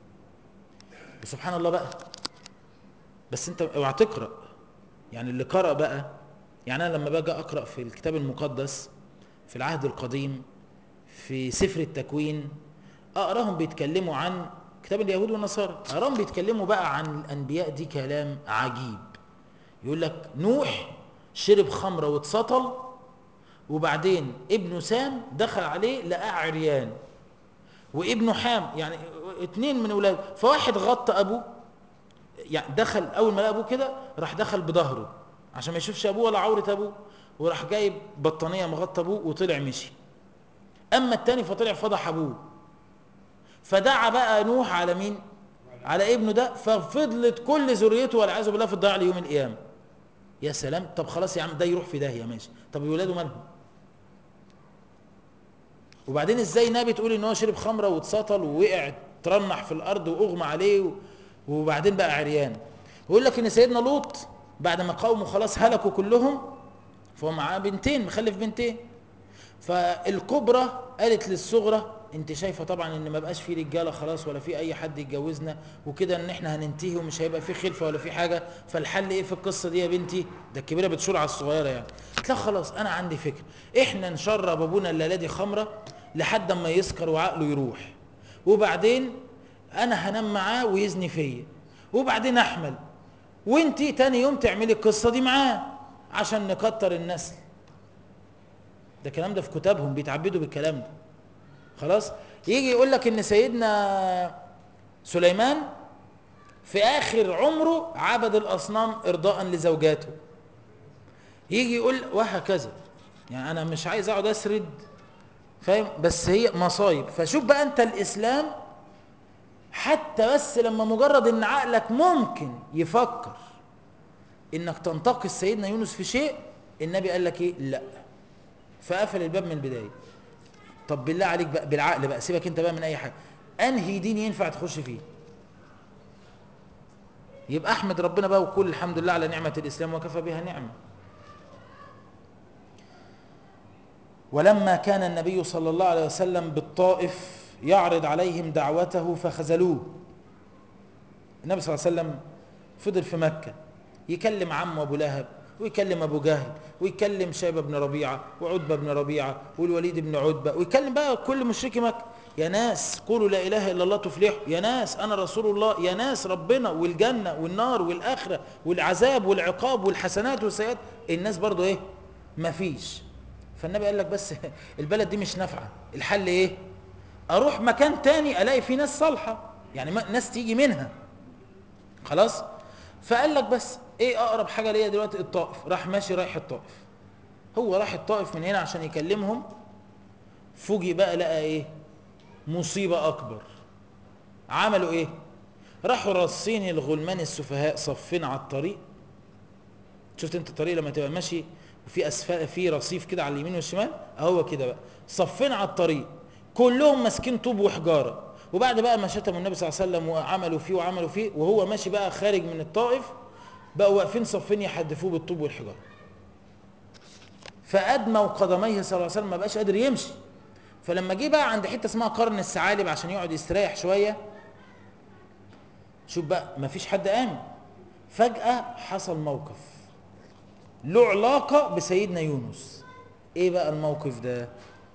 وسبحان الله بقى بس انت اوعى تقرأ يعني اللي قرأ بقى يعني انا لما باجي اقرا في الكتاب المقدس في العهد القديم في سفر التكوين اقراهم بيتكلموا عن كتاب اليهود والنصارى اقراهم بيتكلموا بقى عن الانبياء دي كلام عجيب يقول لك نوح شرب خمره واتسطل وبعدين ابنه سام دخل عليه لقاه عريان وابنه حام يعني اتنين من اولاده فواحد غطى ابوه يعني دخل اول ما لقى ابوه كده راح دخل بظهره عشان ما يشوفش ابوه ولا عوره ابوه وراح جايب بطانيه مغطى ابوه وطلع مشي اما التاني فطلع فضح ابوه فدعا بقى نوح على مين على ابنه ده ففضلت كل ذريته والعياذ بالله في الضياع ليوم القيامه يا سلام طب خلاص يا عم ده يروح في داهيه ماشي طب ولاده مالهم وبعدين ازاي نبي تقول ان هو شرب خمره واتسطل ووقع ترنح في الارض واغمى عليه و... وبعدين بقى عريان ويقول لك ان سيدنا لوط بعد ما قومه خلاص هلكوا كلهم فهو معاه بنتين مخلف بنتين فالكبرى قالت للصغرى انت شايفه طبعا ان ما بقاش في رجاله خلاص ولا في اي حد يتجوزنا وكده ان احنا هننتهي ومش هيبقى في خلفه ولا في حاجه فالحل ايه في القصه دي يا بنتي ده الكبيره بتشور على الصغيره يعني قلت لها خلاص انا عندي فكره احنا نشرب ابونا الليله دي خمره لحد اما يسكر وعقله يروح وبعدين انا هنام معاه ويزني فيا وبعدين احمل وانتي تاني يوم تعملي القصه دي معاه عشان نكتر النسل ده الكلام ده في كتابهم بيتعبدوا بالكلام ده خلاص يجي يقول لك ان سيدنا سليمان في اخر عمره عبد الاصنام ارضاء لزوجاته يجي يقول وهكذا يعني انا مش عايز اقعد اسرد فاهم بس هي مصايب فشوف بقى انت الاسلام حتى بس لما مجرد ان عقلك ممكن يفكر انك تنتقص سيدنا يونس في شيء النبي قال لك ايه لا فقفل الباب من البدايه طب بالله عليك بقى بالعقل بقى سيبك انت بقى من اي حاجه انهي دين ينفع تخش فيه يبقى احمد ربنا بقى وكل الحمد لله على نعمه الاسلام وكفى بها نعمه ولما كان النبي صلى الله عليه وسلم بالطائف يعرض عليهم دعوته فخذلوه النبي صلى الله عليه وسلم فضل في مكة يكلم عمه أبو لهب ويكلم أبو جهل ويكلم شيبة بن ربيعة وعتبة بن ربيعة والوليد بن عتبة ويكلم بقى كل مشركي مكة يا ناس قولوا لا إله إلا الله تفلحوا يا ناس أنا رسول الله يا ناس ربنا والجنة والنار والآخرة والعذاب والعقاب والحسنات والسيئات الناس برضو إيه مفيش فالنبي قال لك بس البلد دي مش نافعة الحل إيه أروح مكان تاني ألاقي فيه ناس صالحة يعني ناس تيجي منها خلاص فقال لك بس ايه اقرب حاجه ليا دلوقتي الطائف راح ماشي رايح الطائف هو راح الطائف من هنا عشان يكلمهم فوجئ بقى لقى ايه مصيبه اكبر عملوا ايه راحوا راصين الغلمان السفهاء صفين على الطريق شفت انت الطريق لما تبقى ماشي وفي اسفل في رصيف كده على اليمين والشمال اهو كده بقى صفين على الطريق كلهم ماسكين طوب وحجاره وبعد بقى ما شتموا النبي صلى الله عليه وسلم وعملوا فيه وعملوا فيه وهو ماشي بقى خارج من الطائف بقوا واقفين صفين يحدفوه بالطوب والحجاره فادموا قدميه صلى الله عليه وسلم ما بقاش قادر يمشي فلما جه بقى عند حته اسمها قرن الثعالب عشان يقعد يستريح شويه شوف بقى ما فيش حد امن فجاه حصل موقف له علاقه بسيدنا يونس ايه بقى الموقف ده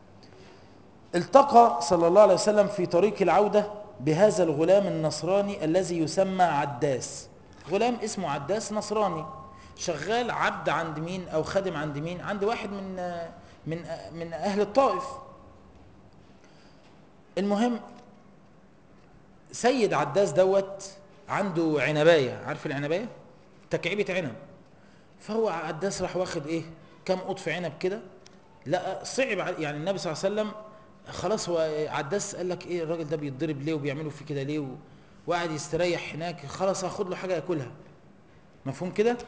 التقى صلى الله عليه وسلم في طريق العودة بهذا الغلام النصراني الذي يسمى عداس غلام اسمه عداس نصراني شغال عبد عند مين او خادم عند مين عند واحد من من من اهل الطائف المهم سيد عداس دوت عنده عنبايه عارف العنبايه تكعيبه عنب فهو عداس راح واخد ايه كام قطف عنب كده لا صعب يعني النبي صلى الله عليه وسلم خلاص هو عداس قال لك ايه الراجل ده بيتضرب ليه وبيعملوا فيه كده ليه وقاعد يستريح هناك خلاص هاخد له حاجه ياكلها مفهوم كده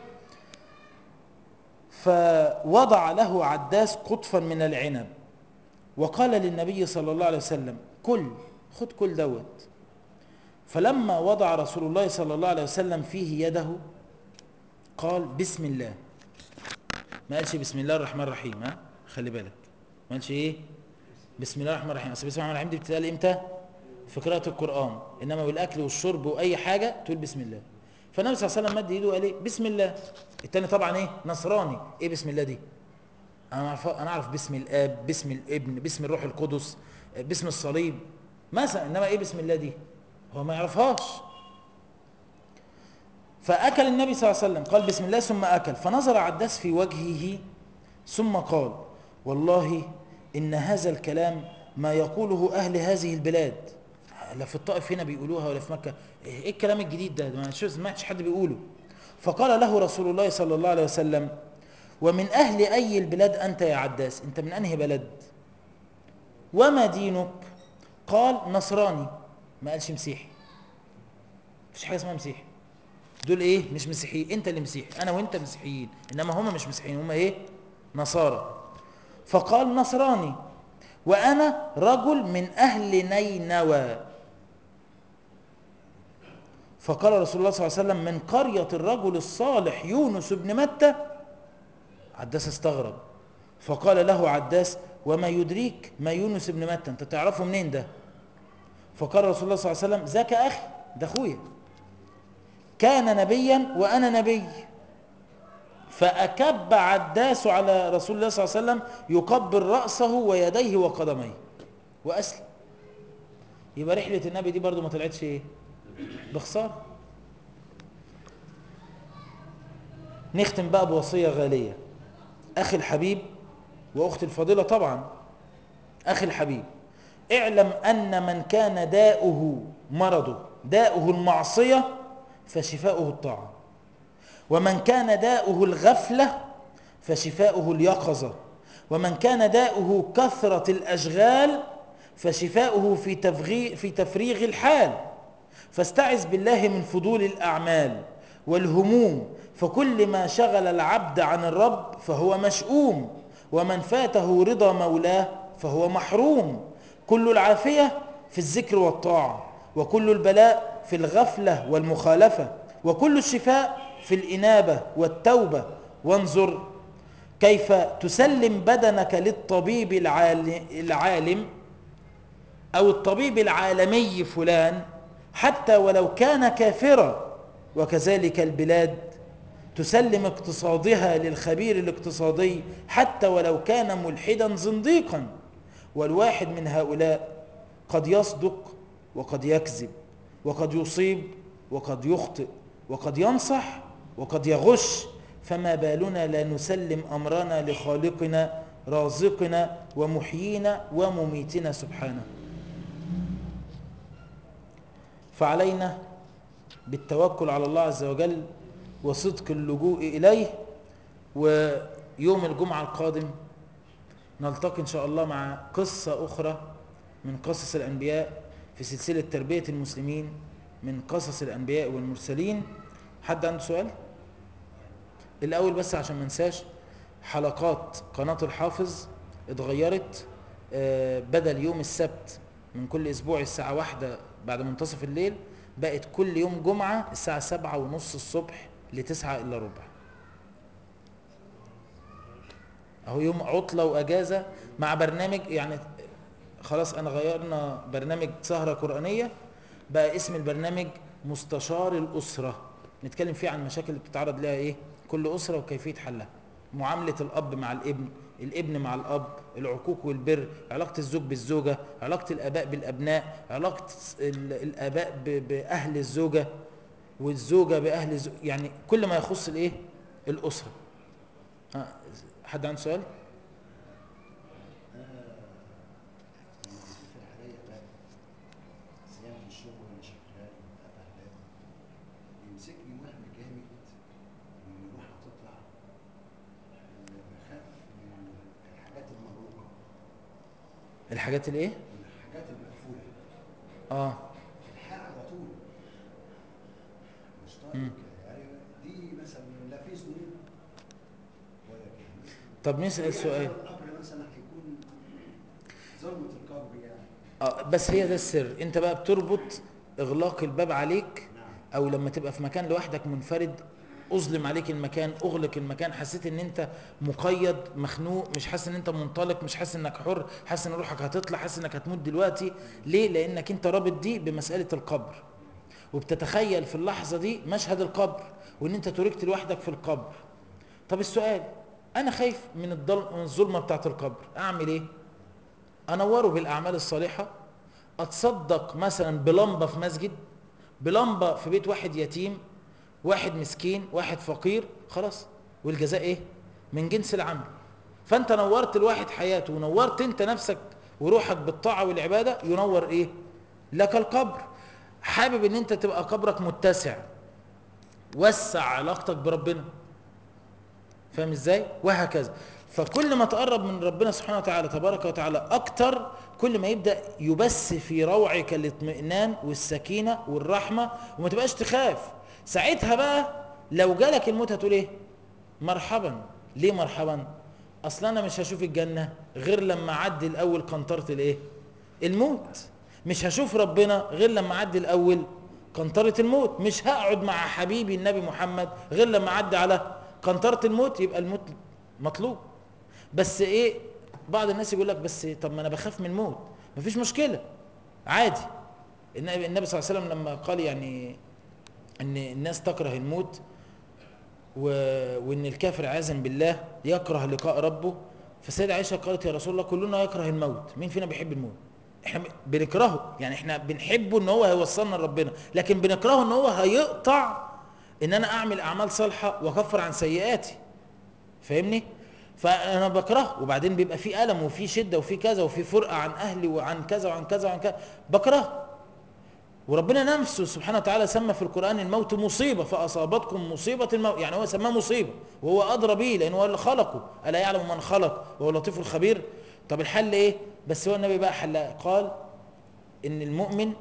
فوضع له عداس قطفا من العنب وقال للنبي صلى الله عليه وسلم كل خد كل دوت فلما وضع رسول الله صلى الله عليه وسلم فيه يده قال بسم الله ما قالش بسم الله الرحمن الرحيم ها خلي بالك ما قالش ايه بسم الله الرحمن الرحيم اصل بسم الله الرحمن الرحيم دي بتتقال امتى في قراءه القران انما بالاكل والشرب واي حاجه تقول بسم الله فالنبي صلى الله عليه وسلم مد ايده وقال ايه بسم الله التاني طبعا ايه نصراني ايه بسم الله دي انا اعرف انا اعرف باسم الاب باسم الابن باسم الروح القدس باسم الصليب مثلا انما ايه بسم الله دي هو ما يعرفهاش فاكل النبي صلى الله عليه وسلم قال بسم الله ثم اكل فنظر عداس في وجهه ثم قال والله ان هذا الكلام ما يقوله اهل هذه البلاد لا في الطائف هنا بيقولوها ولا في مكه ايه الكلام الجديد ده ما سمعتش حد بيقوله فقال له رسول الله صلى الله عليه وسلم ومن أهل أي البلاد أنت يا عداس أنت من أنهي بلد وما دينك قال نصراني ما قالش مسيحي مفيش حاجة اسمها مسيحي دول ايه مش مسيحيين انت اللي مسيحي انا وانت مسيحيين انما هم مش مسيحيين هم ايه نصارى فقال نصراني وانا رجل من اهل نينوى فقال رسول الله صلى الله عليه وسلم من قرية الرجل الصالح يونس بن متى عداس استغرب فقال له عداس وما يدريك ما يونس بن متى انت تعرفه منين ده فقال رسول الله صلى الله عليه وسلم ذاك اخي ده اخويا كان نبيا وانا نبي فاكب عداس على رسول الله صلى الله عليه وسلم يقبل راسه ويديه وقدميه واسلم يبقى رحله النبي دي برضو ما طلعتش ايه بخساره نختم بقى بوصيه غاليه أخي الحبيب وأختي الفضيلة طبعا أخي الحبيب اعلم أن من كان داؤه مرضه داؤه المعصية فشفاؤه الطاعة ومن كان داؤه الغفلة فشفاؤه اليقظة ومن كان داؤه كثرة الأشغال فشفاؤه في, تفغي في تفريغ الحال فاستعذ بالله من فضول الأعمال والهموم فكل ما شغل العبد عن الرب فهو مشؤوم ومن فاته رضا مولاه فهو محروم كل العافية في الذكر والطاعة وكل البلاء في الغفلة والمخالفة وكل الشفاء في الإنابة والتوبة وانظر كيف تسلم بدنك للطبيب العالم أو الطبيب العالمي فلان حتى ولو كان كافرا وكذلك البلاد تسلم اقتصادها للخبير الاقتصادي حتى ولو كان ملحدا زنديقا والواحد من هؤلاء قد يصدق وقد يكذب وقد يصيب وقد يخطئ وقد ينصح وقد يغش فما بالنا لا نسلم أمرنا لخالقنا رازقنا ومحيينا ومميتنا سبحانه فعلينا بالتوكل على الله عز وجل وصدق اللجوء إليه ويوم الجمعة القادم نلتقي إن شاء الله مع قصة أخرى من قصص الأنبياء في سلسلة تربية المسلمين من قصص الأنبياء والمرسلين حد عنده سؤال؟ الأول بس عشان ما ننساش حلقات قناة الحافظ اتغيرت بدل يوم السبت من كل أسبوع الساعة واحدة بعد منتصف الليل بقت كل يوم جمعة الساعة سبعة ونص الصبح لتسعة إلا ربع أهو يوم عطلة وأجازة مع برنامج يعني خلاص أنا غيرنا برنامج سهرة قرآنية بقى اسم البرنامج مستشار الأسرة نتكلم فيه عن المشاكل اللي بتتعرض لها إيه كل أسرة وكيفية حلها معاملة الأب مع الابن الابن مع الأب العقوق والبر علاقة الزوج بالزوجة علاقة الآباء بالأبناء علاقة الآباء بأهل الزوجة والزوجة بأهل الزوجة يعني كل ما يخص الإيه الأسرة حد عنده سؤال الحاجات الايه الحاجات المقفوله اه الحق على طول مش طالب مم. كده يعني دي مثلا لا في ذنوب ولا كده طب نسأل سؤال القبر مثلا هيكون ظلمه القبر يعني اه بس هي ده السر انت بقى بتربط اغلاق الباب عليك نعم او لما تبقى في مكان لوحدك منفرد اظلم عليك المكان اغلق المكان حسيت ان انت مقيد مخنوق مش حاسس ان انت منطلق مش حاسس انك حر حاسس ان روحك هتطلع حاسس انك هتموت دلوقتي ليه لانك انت رابط دي بمسألة القبر وبتتخيل في اللحظة دي مشهد القبر وان انت تركت لوحدك في القبر طب السؤال انا خايف من الضل- من الظلمة بتاعت القبر اعمل ايه انوره بالاعمال الصالحة اتصدق مثلا بلمبة في مسجد بلمبة في بيت واحد يتيم واحد مسكين واحد فقير خلاص والجزاء ايه من جنس العمل فانت نورت الواحد حياته ونورت انت نفسك وروحك بالطاعة والعبادة ينور ايه لك القبر حابب ان انت تبقى قبرك متسع وسع علاقتك بربنا فاهم ازاي وهكذا فكل ما تقرب من ربنا سبحانه وتعالى تبارك وتعالى اكتر كل ما يبدا يبث في روعك الاطمئنان والسكينه والرحمه وما تبقاش تخاف ساعتها بقى لو جالك الموت هتقول ايه مرحبا ليه مرحبا اصل انا مش هشوف الجنه غير لما اعدي الاول قنطره الايه الموت مش هشوف ربنا غير لما اعدي الاول قنطره الموت مش هقعد مع حبيبي النبي محمد غير لما اعدي على قنطره الموت يبقى الموت مطلوب بس ايه بعض الناس يقول لك بس طب ما انا بخاف من الموت مفيش مشكله عادي النبي النبي صلى الله عليه وسلم لما قال يعني ان الناس تكره الموت و... وان الكافر عازم بالله يكره لقاء ربه فسيدة عائشة قالت يا رسول الله كلنا يكره الموت مين فينا بيحب الموت احنا بنكرهه يعني احنا بنحبه ان هو هيوصلنا لربنا لكن بنكرهه ان هو هيقطع ان انا اعمل اعمال صالحة واكفر عن سيئاتي فاهمني فانا بكرهه وبعدين بيبقى في الم وفي شده وفي كذا وفي فرقه عن اهلي وعن كذا وعن كذا وعن كذا بكرهه وربنا نفسه سبحانه وتعالى سمى في القرآن الموت مصيبة فأصابتكم مصيبة الموت يعني هو سماه مصيبة وهو أدرى به لأنه هو اللي خلقه ألا يعلم من خلق وهو اللطيف الخبير طب الحل إيه بس هو النبي بقى حل قال إن المؤمن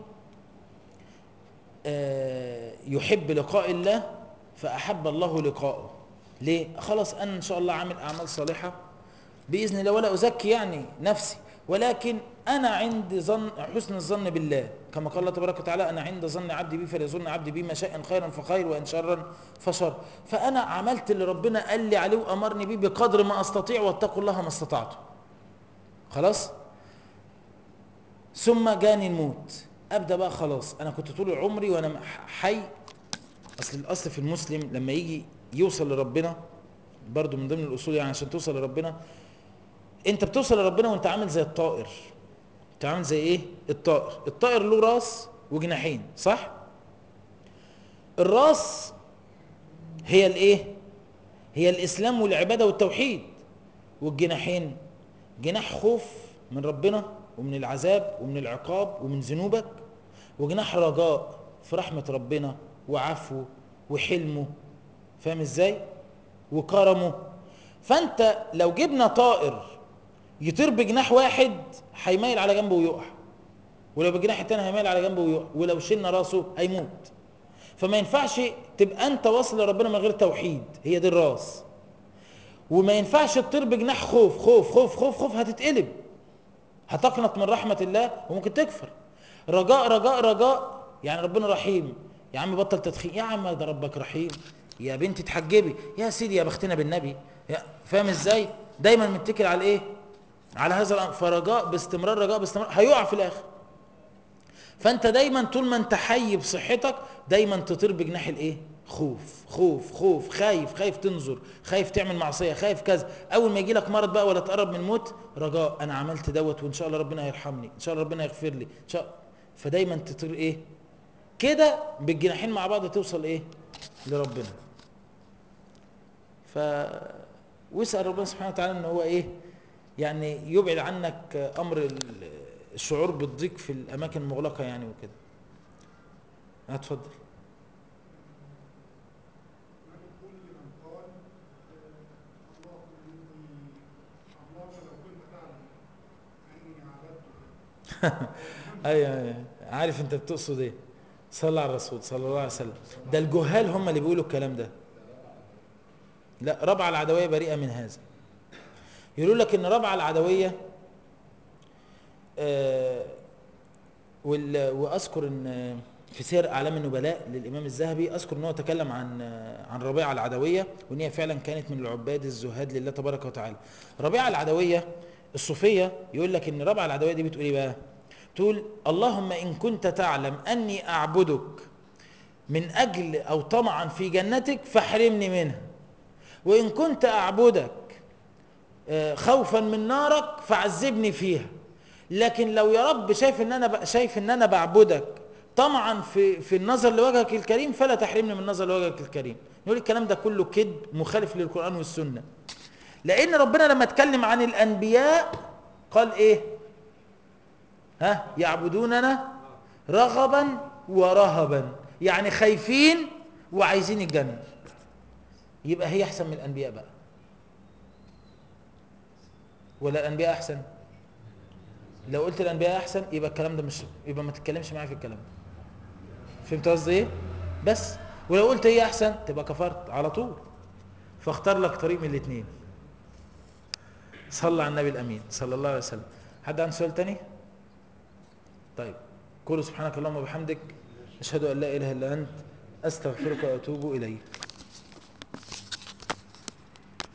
آه، يحب لقاء الله فأحب الله لقاءه ليه خلاص أنا إن شاء الله عامل أعمال صالحة بإذن الله ولا أزكي يعني نفسي ولكن أنا عند ظن حسن الظن بالله كما قال الله تبارك وتعالى أنا عند ظن عبدي بي فليظن عبدي بي ما شاء إن خيرا فخير وإن شرا فشر فأنا عملت اللي ربنا قال لي عليه وأمرني بيه بقدر ما أستطيع واتقوا الله ما استطعتم خلاص ثم جاني الموت أبدأ بقى خلاص أنا كنت طول عمري وأنا حي أصل الأصل في المسلم لما يجي يوصل لربنا برضو من ضمن الأصول يعني عشان توصل لربنا انت بتوصل لربنا وانت عامل زي الطائر انت عامل زي ايه الطائر الطائر له راس وجناحين صح الراس هي الايه هي الاسلام والعباده والتوحيد والجناحين جناح خوف من ربنا ومن العذاب ومن العقاب ومن ذنوبك وجناح رجاء في رحمه ربنا وعفوه وحلمه فاهم ازاي وكرمه فانت لو جبنا طائر يطير بجناح واحد هيميل على جنبه ويقع ولو بجناح التاني هيميل على جنبه ويقع ولو شلنا راسه هيموت فما ينفعش تبقى انت واصل لربنا من غير توحيد هي دي الراس وما ينفعش تطير بجناح خوف خوف خوف خوف خوف هتتقلب هتقنط من رحمة الله وممكن تكفر رجاء رجاء رجاء يعني ربنا رحيم يا عم بطل تدخين يا عم ده ربك رحيم يا بنتي تحجبي يا سيدي يا بختنا بالنبي يا فاهم ازاي دايما متكل على ايه على هذا الامر فرجاء باستمرار رجاء باستمرار هيقع في الاخر فانت دايما طول ما انت حي بصحتك دايما تطير بجناح الايه خوف خوف خوف خايف خايف تنظر خايف تعمل معصيه خايف كذا اول ما يجي لك مرض بقى ولا تقرب من الموت رجاء انا عملت دوت وان شاء الله ربنا هيرحمني ان شاء الله ربنا يغفر لي ان شاء فدايما تطير ايه كده بالجناحين مع بعض توصل ايه لربنا ف واسال ربنا سبحانه وتعالى ان هو ايه يعني يبعد عنك امر الشعور بالضيق في الاماكن المغلقه يعني وكده اتفضل كل من قال اللهم اني اللهم لو كنت تعلم اني عبدتك ايوه ايوه عارف انت بتقصد ايه صلى على الرسول صلى الله عليه وسلم ده الجهال هم اللي بيقولوا الكلام ده لا ربعه العدويه بريئه من هذا يقولوا لك ان ربعه العدويه آه وال- واذكر ان في سير اعلام النبلاء للامام الذهبي اذكر ان هو تكلم عن عن ربيعه العدويه وان هي فعلا كانت من العباد الزهاد لله تبارك وتعالى ربيعه العدويه الصوفيه يقول لك ان ربيعه العدويه دي بتقول ايه بقى تقول اللهم ان كنت تعلم اني اعبدك من أجل أو طمعا في جنتك فاحرمني منها وإن كنت أعبدك آه، خوفا من نارك فعذبني فيها لكن لو يا رب شايف ان انا ب- شايف ان انا بعبدك طمعا في في النظر لوجهك الكريم فلا تحرمني من النظر لوجهك الكريم نقول الكلام ده كله كذب مخالف للقران والسنه لان ربنا لما اتكلم عن الانبياء قال ايه ها يعبدوننا رغبا ورهبا يعني خايفين وعايزين الجنه يبقى هي احسن من الانبياء بقى ولا الانبياء احسن لو قلت الانبياء احسن يبقى الكلام ده مش يبقى ما تتكلمش معايا في الكلام ده فهمت قصدي ايه بس ولو قلت هي احسن تبقى كفرت على طول فاختار لك طريق من الاثنين صلى على النبي الامين صلى الله عليه وسلم حد عنده سؤال تاني طيب قولوا سبحانك اللهم وبحمدك اشهد ان لا اله الا انت استغفرك واتوب اليك